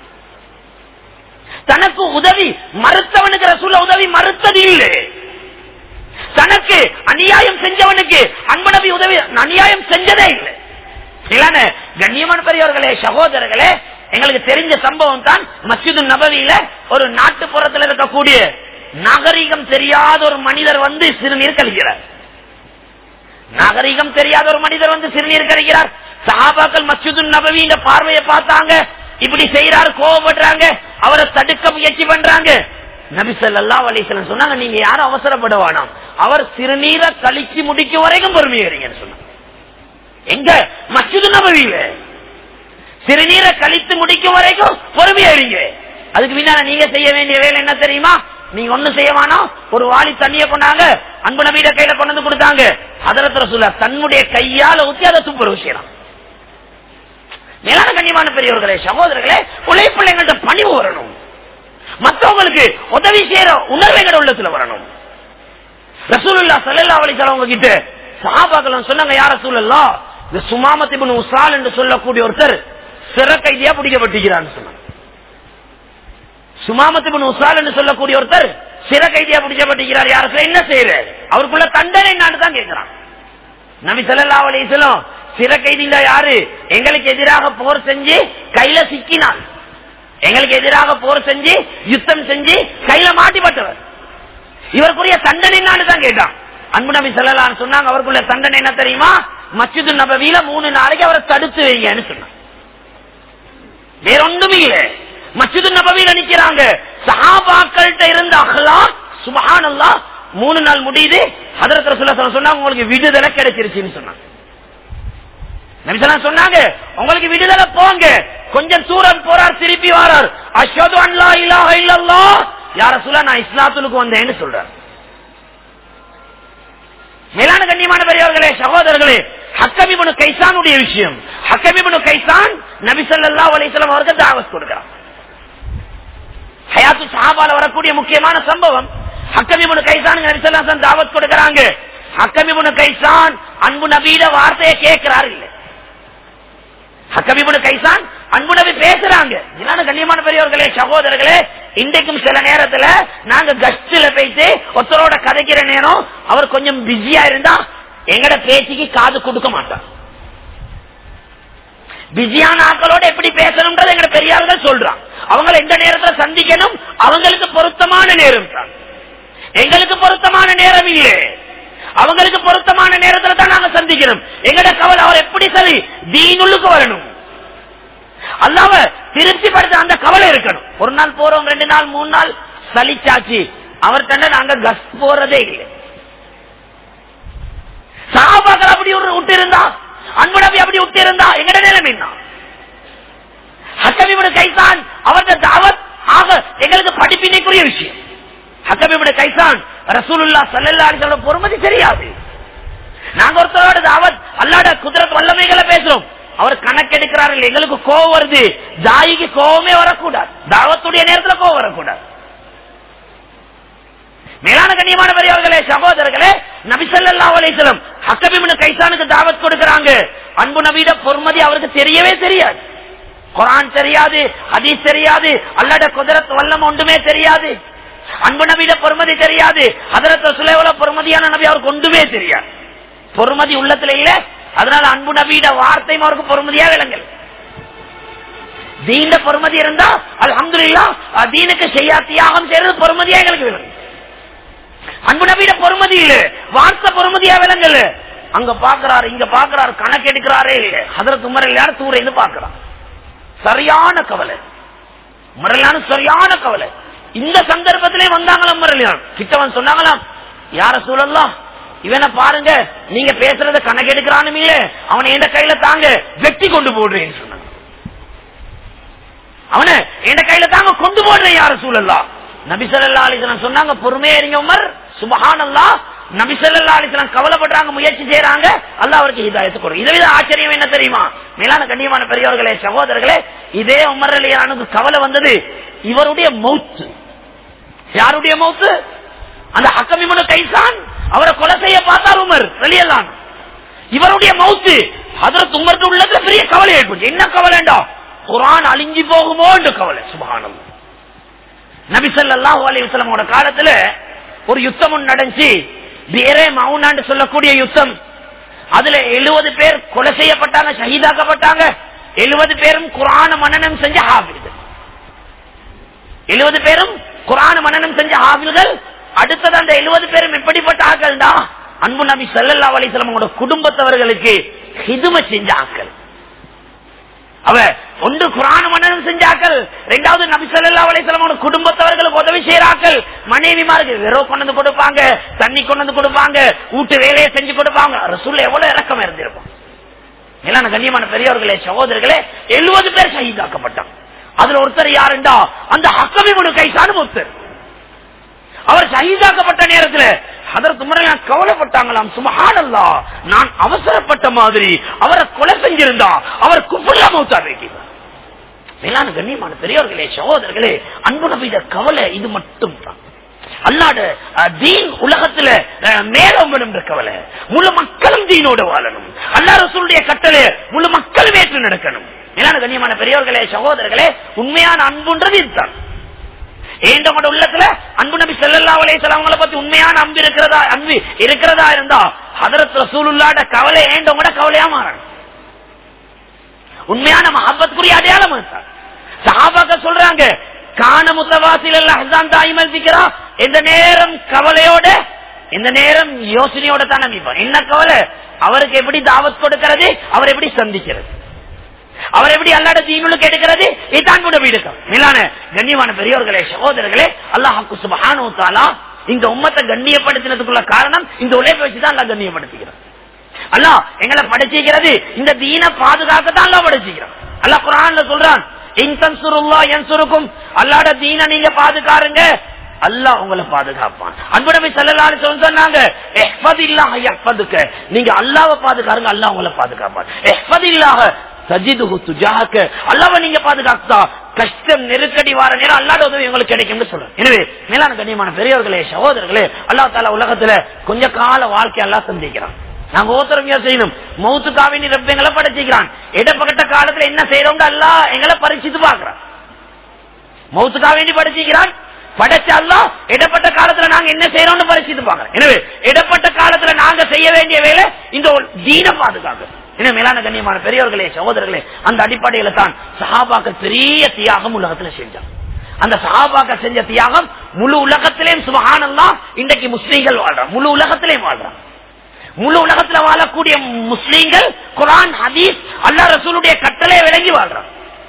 தனக்கு உதவி மறுத்தவனுக்கு ரசூல உதவி மறுத்தது இல்லை தனக்கு அநியாயம் செஞ்சவனுக்கு அன்பு நபி உதவி அநியாயம் செஞ்சதே இல்லை இல்லான கண்ணியமான பெரியவர்களே சகோதரர்களே எங்களுக்கு தெரிஞ்ச சம்பவம் தான் மஸ்ஜிது நபவியில ஒரு நாட்டுப்புறத்தில் இருக்கக்கூடிய நாகரிகம் தெரியாத ஒரு மனிதர் வந்து சிறுநீர் கழிக்கிறார் நாகரிகம் தெரியாத ஒரு மனிதர் வந்து சிறுநீர் கழிக்கிறார் சஹாபாக்கள் மஸ்ஜிது நபவியின் பார்வையை பார்த்தாங்க இப்படி செய்யறாரு கோவப்படுறாங்க அவரை தடுக்க முயற்சி பண்றாங்க நபிசல்லா அலிசலம் சொன்னாங்க நீங்க யாரும் அவசரப்பட வேணாம் அவர் சிறுநீரை கழிச்சு முடிக்கும் வரைக்கும் பொறுமையேறீங்கன்னு சொன்னாங்க எங்க மஸ்ஜிது நபவியில சிறுநீரை கழித்து முடிக்கும் வரைக்கும் பொறுமையேறீங்க அதுக்கு பின்னால நீங்க செய்ய வேண்டிய வேலை என்ன தெரியுமா நீங்க ஒண்ணு செய்ய வேணாம் ஒரு வாளி தண்ணிய கொண்டாங்க அன்பு நபீட கையில கொண்டு வந்து கொடுத்தாங்க அதரத்துல சொல்ல தன்னுடைய கையால ஊத்தி அதை துப்புரவு செய்யலாம் மேலான கண்ணியமான பெரியவர்களே சகோதரர்களே உழைப்பிள்ளைங்கள்ட்ட பணிவு வரணும் மற்றவங்களுக்கு உதவி செய்யற உணர்வுகள் உள்ளத்துல வரணும் ரசூலுல்லா சல்லா அலிசலம் கிட்ட சஹாபாக்கள் சொன்னாங்க யார சூழல்லா இந்த சுமாமத்திபுன் உசால் என்று சொல்லக்கூடிய ஒருத்தர் சிற கைதியா பிடிக்கப்பட்டிருக்கிறான்னு சொன்னாங்க சுமாமத்திபுன் உசால் என்று சொல்லக்கூடிய ஒருத்தர் சிற கைதியா பிடிக்கப்பட்டிருக்கிறார் யாருக்கு என்ன செய்யறாரு அவருக்குள்ள தண்டனை என்னான்னு தான் கேட்கிறான் நபி சொல்லா அலிசலம் சிற கைதில யாரு எங்களுக்கு எதிராக போர் செஞ்சு கையில சிக்கினான் எங்களுக்கு எதிராக போர் செஞ்சு யுத்தம் செஞ்சு கையில மாட்டிப்பட்டவர் இவருக்குரிய தண்டனை என்னான்னு தான் கேட்டான் அன்பு நபி சொல்லலான்னு சொன்னாங்க அவருக்குள்ள தண்டனை என்ன தெரியுமா மச்சிது நபவியில மூணு நாளைக்கு அவரை தடுத்து வைங்கன்னு சொன்னாங்க வேற ஒன்றும் இல்ல மச்சிது நபவியில நிக்கிறாங்க சஹாபாக்கள்கிட்ட இருந்த அஹ்லா சுபஹானல்லா மூணு நாள் முடியுது ஹதரத் ரசூலுல்லாஹி சொன்னாங்க உங்களுக்கு விடுதலை கிடைச்சிருச்சுன்னு சொன்னாங்க நபிசல்லாம் சொன்னாங்க உங்களுக்கு விடுதலை போங்க கொஞ்சம் தூரம் போறார் திருப்பி வாரார் அஷது அன்லா இலாஹ இல்லல்லாஹ் யார சொல்ல நான் இஸ்லாத்துக்கு வந்தேன்னு சொல்றார் மேலான கண்ணியமான பெரியவர்களே சகோதரர்களே ஹக்கமிபுனு கைசானுடைய விஷயம் ஹக்கமிபுனு கைசான் நபி ஸல்லல்லாஹு அலைஹி வஸல்லம் அவருக்கு தாவத் கொடுக்கிறார் ஹயாத்து சஹாபால வரக்கூடிய முக்கியமான சம்பவம் ஹக்கமிபுனு கைசான் நபி ஸல்லல்லாஹு அலைஹி வஸல்லம் தாவத் கொடுக்கறாங்க ஹக்கமிபுனு கைசான் அன்பு நபியிட வார்த்தையை கேட்கிறார் இல்ல ஹக்கமிபுனு கைசான் அன்பு நபி பேசுறாங்க இதனால கண்ணியமான பெரியவர்களே சகோதரர்களே இன்றைக்கும் சில நேரத்துல நாங்க கஸ்ட்ல போயிட்டு ஒருத்தரோட கதைக்கிற நேரம் அவர் கொஞ்சம் பிஸியா இருந்தா எங்கட பேச்சுக்கு காது கொடுக்க மாட்டார் பிஸியான ஆட்களோட எப்படி பேசணும்ன்றது எங்க பெரியார்கள் சொல்றான் அவங்களை எந்த நேரத்துல சந்திக்கணும் அவங்களுக்கு பொருத்தமான நேரம் தான் எங்களுக்கு பொருத்தமான நேரம் இல்லை அவங்களுக்கு பொருத்தமான நேரத்துல தான் நாங்க சந்திக்கணும் எங்கட கவலை அவர் எப்படி சரி தீனுள்ளுக்கு வரணும் அல்லாவ திருப்திப்படுத்த அந்த கவலை இருக்கணும் ஒரு நாள் போறோம் ரெண்டு நாள் மூணு நாள் சலிச்சாச்சு அவர்கிட்ட நாங்க கஸ் போறதே இல்லை சாபாக்கள் அப்படி ஒரு விட்டு இருந்தா அன்பு நபி அப்படி விட்டு இருந்தா எங்கட நிலைமை என்ன ஹக்கமிபுட கைசான் அவரது தாவத் ஆக எங்களுக்கு படிப்பினைக்குரிய விஷயம் ஹக்கமிபுட கைசான் ரசூலுல்லா சல்லல்லா அலிசோட பொறுமதி தெரியாது நாங்க ஒருத்தரோட தாவத் அல்லாட குதிரத்து வல்லமைகளை பேசுறோம் அவர் கணக்கெடுக்கிறாரு எங்களுக்கு கோவம் வருது தாயிக்கு கோவமே வரக்கூடாது தாவத்துடைய நேரத்துல கோவம் வரக்கூடாது மேலான கண்ணியமான பெரியவர்களே சகோதரர்களே நபிசல்லா அலிசலம் ஹக்கபிமின் கைசானுக்கு தாவத் கொடுக்கிறாங்க அன்பு நபியிட பொறுமதி அவருக்கு தெரியவே தெரியாது குரான் தெரியாது ஹதீஸ் தெரியாது அல்லாட குதிரத்து வல்லம் ஒன்றுமே தெரியாது அன்பு நபியிட பொறுமதி தெரியாது அதரத்த சுலைவல பொறுமதியான நபி அவருக்கு ஒன்றுமே தெரியாது பொறுமதி உள்ளத்துல இல்ல அதனால அன்பு நபியிட வார்த்தையும் அவருக்கு பொறுமதியா விளங்கல் தீண்ட பொறுமதி இருந்தா அல்ஹம்துலில்லா தீனுக்கு செய்யா தியாகம் செய்யறது பொறுமதியா எங்களுக்கு விளங்கும் அன்பு நபியிட பொறுமதி இல்ல வார்த்தை பொறுமதியா விளங்கல அங்க பாக்குறாரு இங்க பாக்குறாரு கணக்கு எடுக்கிறாரே இல்ல அதற்கு உமரில் யாரும் தூர இருந்து பாக்குறான் சரியான கவலை முரலான சரியான கவலை இந்த சந்தர்ப்பத்திலே வந்தாங்களாம் முரளியான் கிட்டவன் சொன்னாங்களாம் யார சூழல்லாம் இவனை பாருங்க நீங்க பேசுறத கணக்கு எடுக்கிறானும் இல்ல அவனை எந்த கையில தாங்க வெட்டி கொண்டு போடுறேன்னு சொன்னாங்க அவனை எந்த கையில தாங்க கொண்டு போடுறேன் யார சூழல்லா நபிசல்லா அலிசலம் சொன்னாங்க பொறுமையா இருங்க உமர் சுபஹானல்லா நபிசல்லா அலிசலம் கவலைப்படுறாங்க முயற்சி செய்யறாங்க அல்ல அவருக்கு இதாயத்து கொடுக்கும் இதை விட ஆச்சரியம் என்ன தெரியுமா மேலான கண்ணியமான பெரியவர்களே சகோதரர்களே இதே உமர் அலியானுக்கு கவலை வந்தது இவருடைய மௌத்து யாருடைய மௌத்து அந்த ஹக்கமிமனு கைசான் அவரை கொலை செய்ய பார்த்தார் உமர் வெளியெல்லாம் இவருடைய மௌத்து அதற்கு உமர்ந்து உள்ளதுல பெரிய கவலை ஏற்பட்டு என்ன கவலைண்டா குரான் அழிஞ்சு போகுமோ என்று கவலை சுபகானம் நபிசல்லாஹு அலி வசலமோட காலத்துல ஒரு யுத்தம் ஒன்று நடந்துச்சு வேறே மவுனான்னு சொல்லக்கூடிய யுத்தம் அதுல எழுபது பேர் கொலை செய்யப்பட்டாங்க ஷஹீதாக்கப்பட்டாங்க எழுபது பேரும் குரான மன்னனம் செஞ்ச ஹாபில்கள் எழுபது பேரும் குரான மன்னனம் செஞ்ச ஹாபில்கள் அடுத்தது அந்த எழுபது பேரும் எப்படிப்பட்ட ஆக்கள் தான் அன்பு நபி சல்லல்லா அலிஸ்லமோட குடும்பத்தவர்களுக்கு ஹிதும செஞ்ச ஆக்கள் அவ ஒன்று குரான மன்னனும் செஞ்சாக்கள் ரெண்டாவது நபி சொல்லா அலிஸ்லமோட குடும்பத்தவர்களுக்கு உதவி செய்யறாக்கள் மனைவிமாருக்கு வெறும் கொண்டு வந்து கொடுப்பாங்க தண்ணி கொண்டு வந்து கொடுப்பாங்க வீட்டு வேலையை செஞ்சு கொடுப்பாங்க ரசூல்ல எவ்வளவு இறக்கம் இருந்திருக்கும் எல்லாம் கண்ணியமான பெரியவர்களே சகோதரர்களே எழுபது பேர் ஷஹீதாக்கப்பட்டான் அதுல ஒருத்தர் யாருண்டா அந்த ஹக்கமி முழு கைசானு ஒருத்தர் அவர் ஷஹீதாக்கப்பட்ட நேரத்தில் அதற்கு முறை கவலைப்பட்டாங்களாம் சுமஹானல்லா நான் அவசரப்பட்ட மாதிரி அவரை கொலை செஞ்சிருந்தா அவர் குப்புல்லா மௌத்தா வைக்கிறார் மேலான கண்ணியமான பெரியவர்களே சகோதரர்களே அன்பு நபித கவலை இது மட்டும் தான் அல்லாட அஹ், தீன் உலகத்துல அஹ், மேலோங்கணும் இருக்கவல முழு மக்களும் தீனோட வாழணும் அல்லா ரசூலுடைய கட்டளை முழு மக்களும் ஏற்று நடக்கணும் மேலான கண்ணியமான பெரியவர்களே சகோதரர்களே உண்மையான அன்புன்றது இதுதான் ஏண்டவங்க உள்ளத்துல அன்பு நபி செல்லல்லா அவங்களை பத்தி உண்மையான அன்பு இருக்கிறதா அன்பு இருக்கிறதா இருந்தா ஹதரத் ரசூலுல்லாட கவலை ஏண்டவங்களோட கவலையா மாறணும் உண்மையான மஹபத்துக்குரிய அடையாளம் இருந்தார் சஹாபாக்க சொல்றாங்க காண முத்தவாசில் எல்லாம் தாய்மல் திக்கிறா எந்த நேரம் கவலையோட இந்த நேரம் யோசனையோட தான் நம்பிப்பான் என்ன கவலை அவருக்கு எப்படி தாவத் கொடுக்கிறது அவர் எப்படி சந்திக்கிறது அவர் எப்படி அல்லாட தீனுக்கு எடுக்கிறது இதான் கூட வீடு மேலான கண்ணியமான பெரியோர்களே சகோதரர்களே அல்லாஹாக்கு சுபஹானு தாலா இந்த உம்மத்தை கண்ணியப்படுத்தினதுக்குள்ள காரணம் இந்த உழைப்பை வச்சுதான் அல்லா கண்ணியப்படுத்திக்கிறார் அல்லா எங்களை படைச்சிக்கிறது இந்த தீன பாதுகாக்கத்தான் அல்லா படைச்சிக்கிறான் அல்லா குரான்ல சொல்றான் இன்சன்சுருல்லா என் சுருக்கும் அல்லாட தீன நீங்க பாதுகாருங்க அல்லாஹ் உங்களை பாதுகாப்பான் அன்புடமை செல்லலான்னு சொன்னாங்க எஹ்பதில்லாஹ யஹ்பதுக்க நீங்க அல்லாஹ்வை பாதுகாருங்க அல்லாஹ் உங்களை பாதுகாப்பான் எஹ்பதில்லாஹ சஜிதுஹு துஜாஹக்க அல்லாஹ்வை நீங்க பாதுகாத்தா கஷ்டம் நெருக்கடி வார நேரம் அல்லாட உதவி உங்களுக்கு கிடைக்கும்னு சொல்றேன் எனவே மேலான கண்ணியமான பெரியவர்களே சகோதரர்களே அல்லாஹ் தாலா உலகத்துல கொஞ்ச கால வாழ்க்கை எல்லாம் சந்திக்கிறான் நாங்க ஓத்தரமையா செய்யணும் மௌத்துக்காவே நீ ரப்ப எங்களை படைச்சிக்கிறான் இடப்பட்ட காலத்துல என்ன செய்யறோம் அல்லா எங்களை பரிசித்து பாக்குறான் மௌத்துக்காக வேண்டி படைச்சிக்கிறான் படைச்ச அல்லா இடப்பட்ட காலத்துல நாங்க என்ன செய்யறோம்னு பரிசித்து பாக்குறோம் எனவே இடப்பட்ட காலத்துல நாங்க செய்ய வேண்டிய வேலை இந்த ஒரு தீன பாதுகாக்க எனவே மேலான கண்ணியமான பெரியவர்களே சகோதரர்களே அந்த அடிப்படையில தான் சஹாபாக்கள் பெரிய தியாகம் உலகத்துல செஞ்சான் அந்த சஹாபாக்கள் செஞ்ச தியாகம் முழு உலகத்திலேயும் சுபகானந்தா இன்றைக்கு முஸ்லீம்கள் வாழ்றான் முழு உலகத்திலேயும் வாழ்றான் முழு உலகத்துல வாழக்கூடிய முஸ்லீம்கள் குரான் ஹதீஸ் அல்லா ரசூலுடைய கட்டளையை விளங்கி வாழ்றான்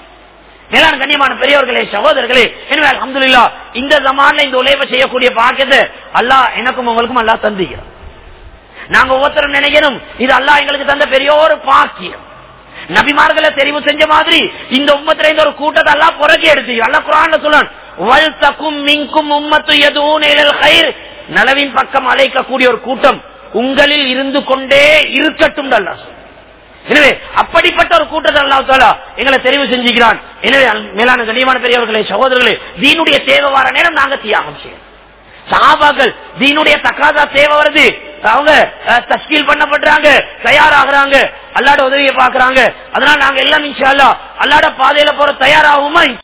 மேலான கண்ணியமான பெரியவர்களே சகோதரர்களே எனவே அல்ஹம்துலில்லா இந்த ஜமான்ல இந்த உழைப்பை செய்யக்கூடிய பாக்கியத்தை அல்லாஹ் எனக்கும் உங்களுக்கும் அல்லாஹ் தந்திக்கிறோம் நாங்க ஒவ்வொருத்தரும் நினைக்கணும் இது அல்லாஹ் எங்களுக்கு தந்த பெரிய ஒரு பாக்கியம் நபிமார்களை தெரிவு செஞ்ச மாதிரி இந்த உம்மத்துல இந்த ஒரு கூட்டத்தை எல்லாம் புறக்கி எடுத்து அல்ல குரான் சொல்லணும் வல் தக்கும் மிங்கும் உம்மத்து எதுவும் நலவின் பக்கம் அழைக்கக்கூடிய ஒரு கூட்டம் உங்களில் இருந்து கொண்டே இருக்கட்டும் அல்லா சொல்றான். எனவே அப்படிப்பட்ட ஒரு கூட்டத்தை அல்லாஹ் தாலா எங்களை தெரிவு செஞ்சுக்கிறான் எனவே மேலான கண்ணியமான பெரியவர்களே சகோதரர்களே தீனுடைய தேவை வர நேரம் நாங்க தியாகம் செய்யணும் சஹாபாக்கள் தீனுடைய தக்காதா தேவை வருது அவங்க அஹ், தஸ்கீல் பண்ணப்படுறாங்க தயாராகிறாங்க அல்லாட உதவியை பாக்குறாங்க அதனால நாங்க எல்லாம் இன்ஷா அல்லாஹ் அல்லாட பாதையில போற தயாராகுமா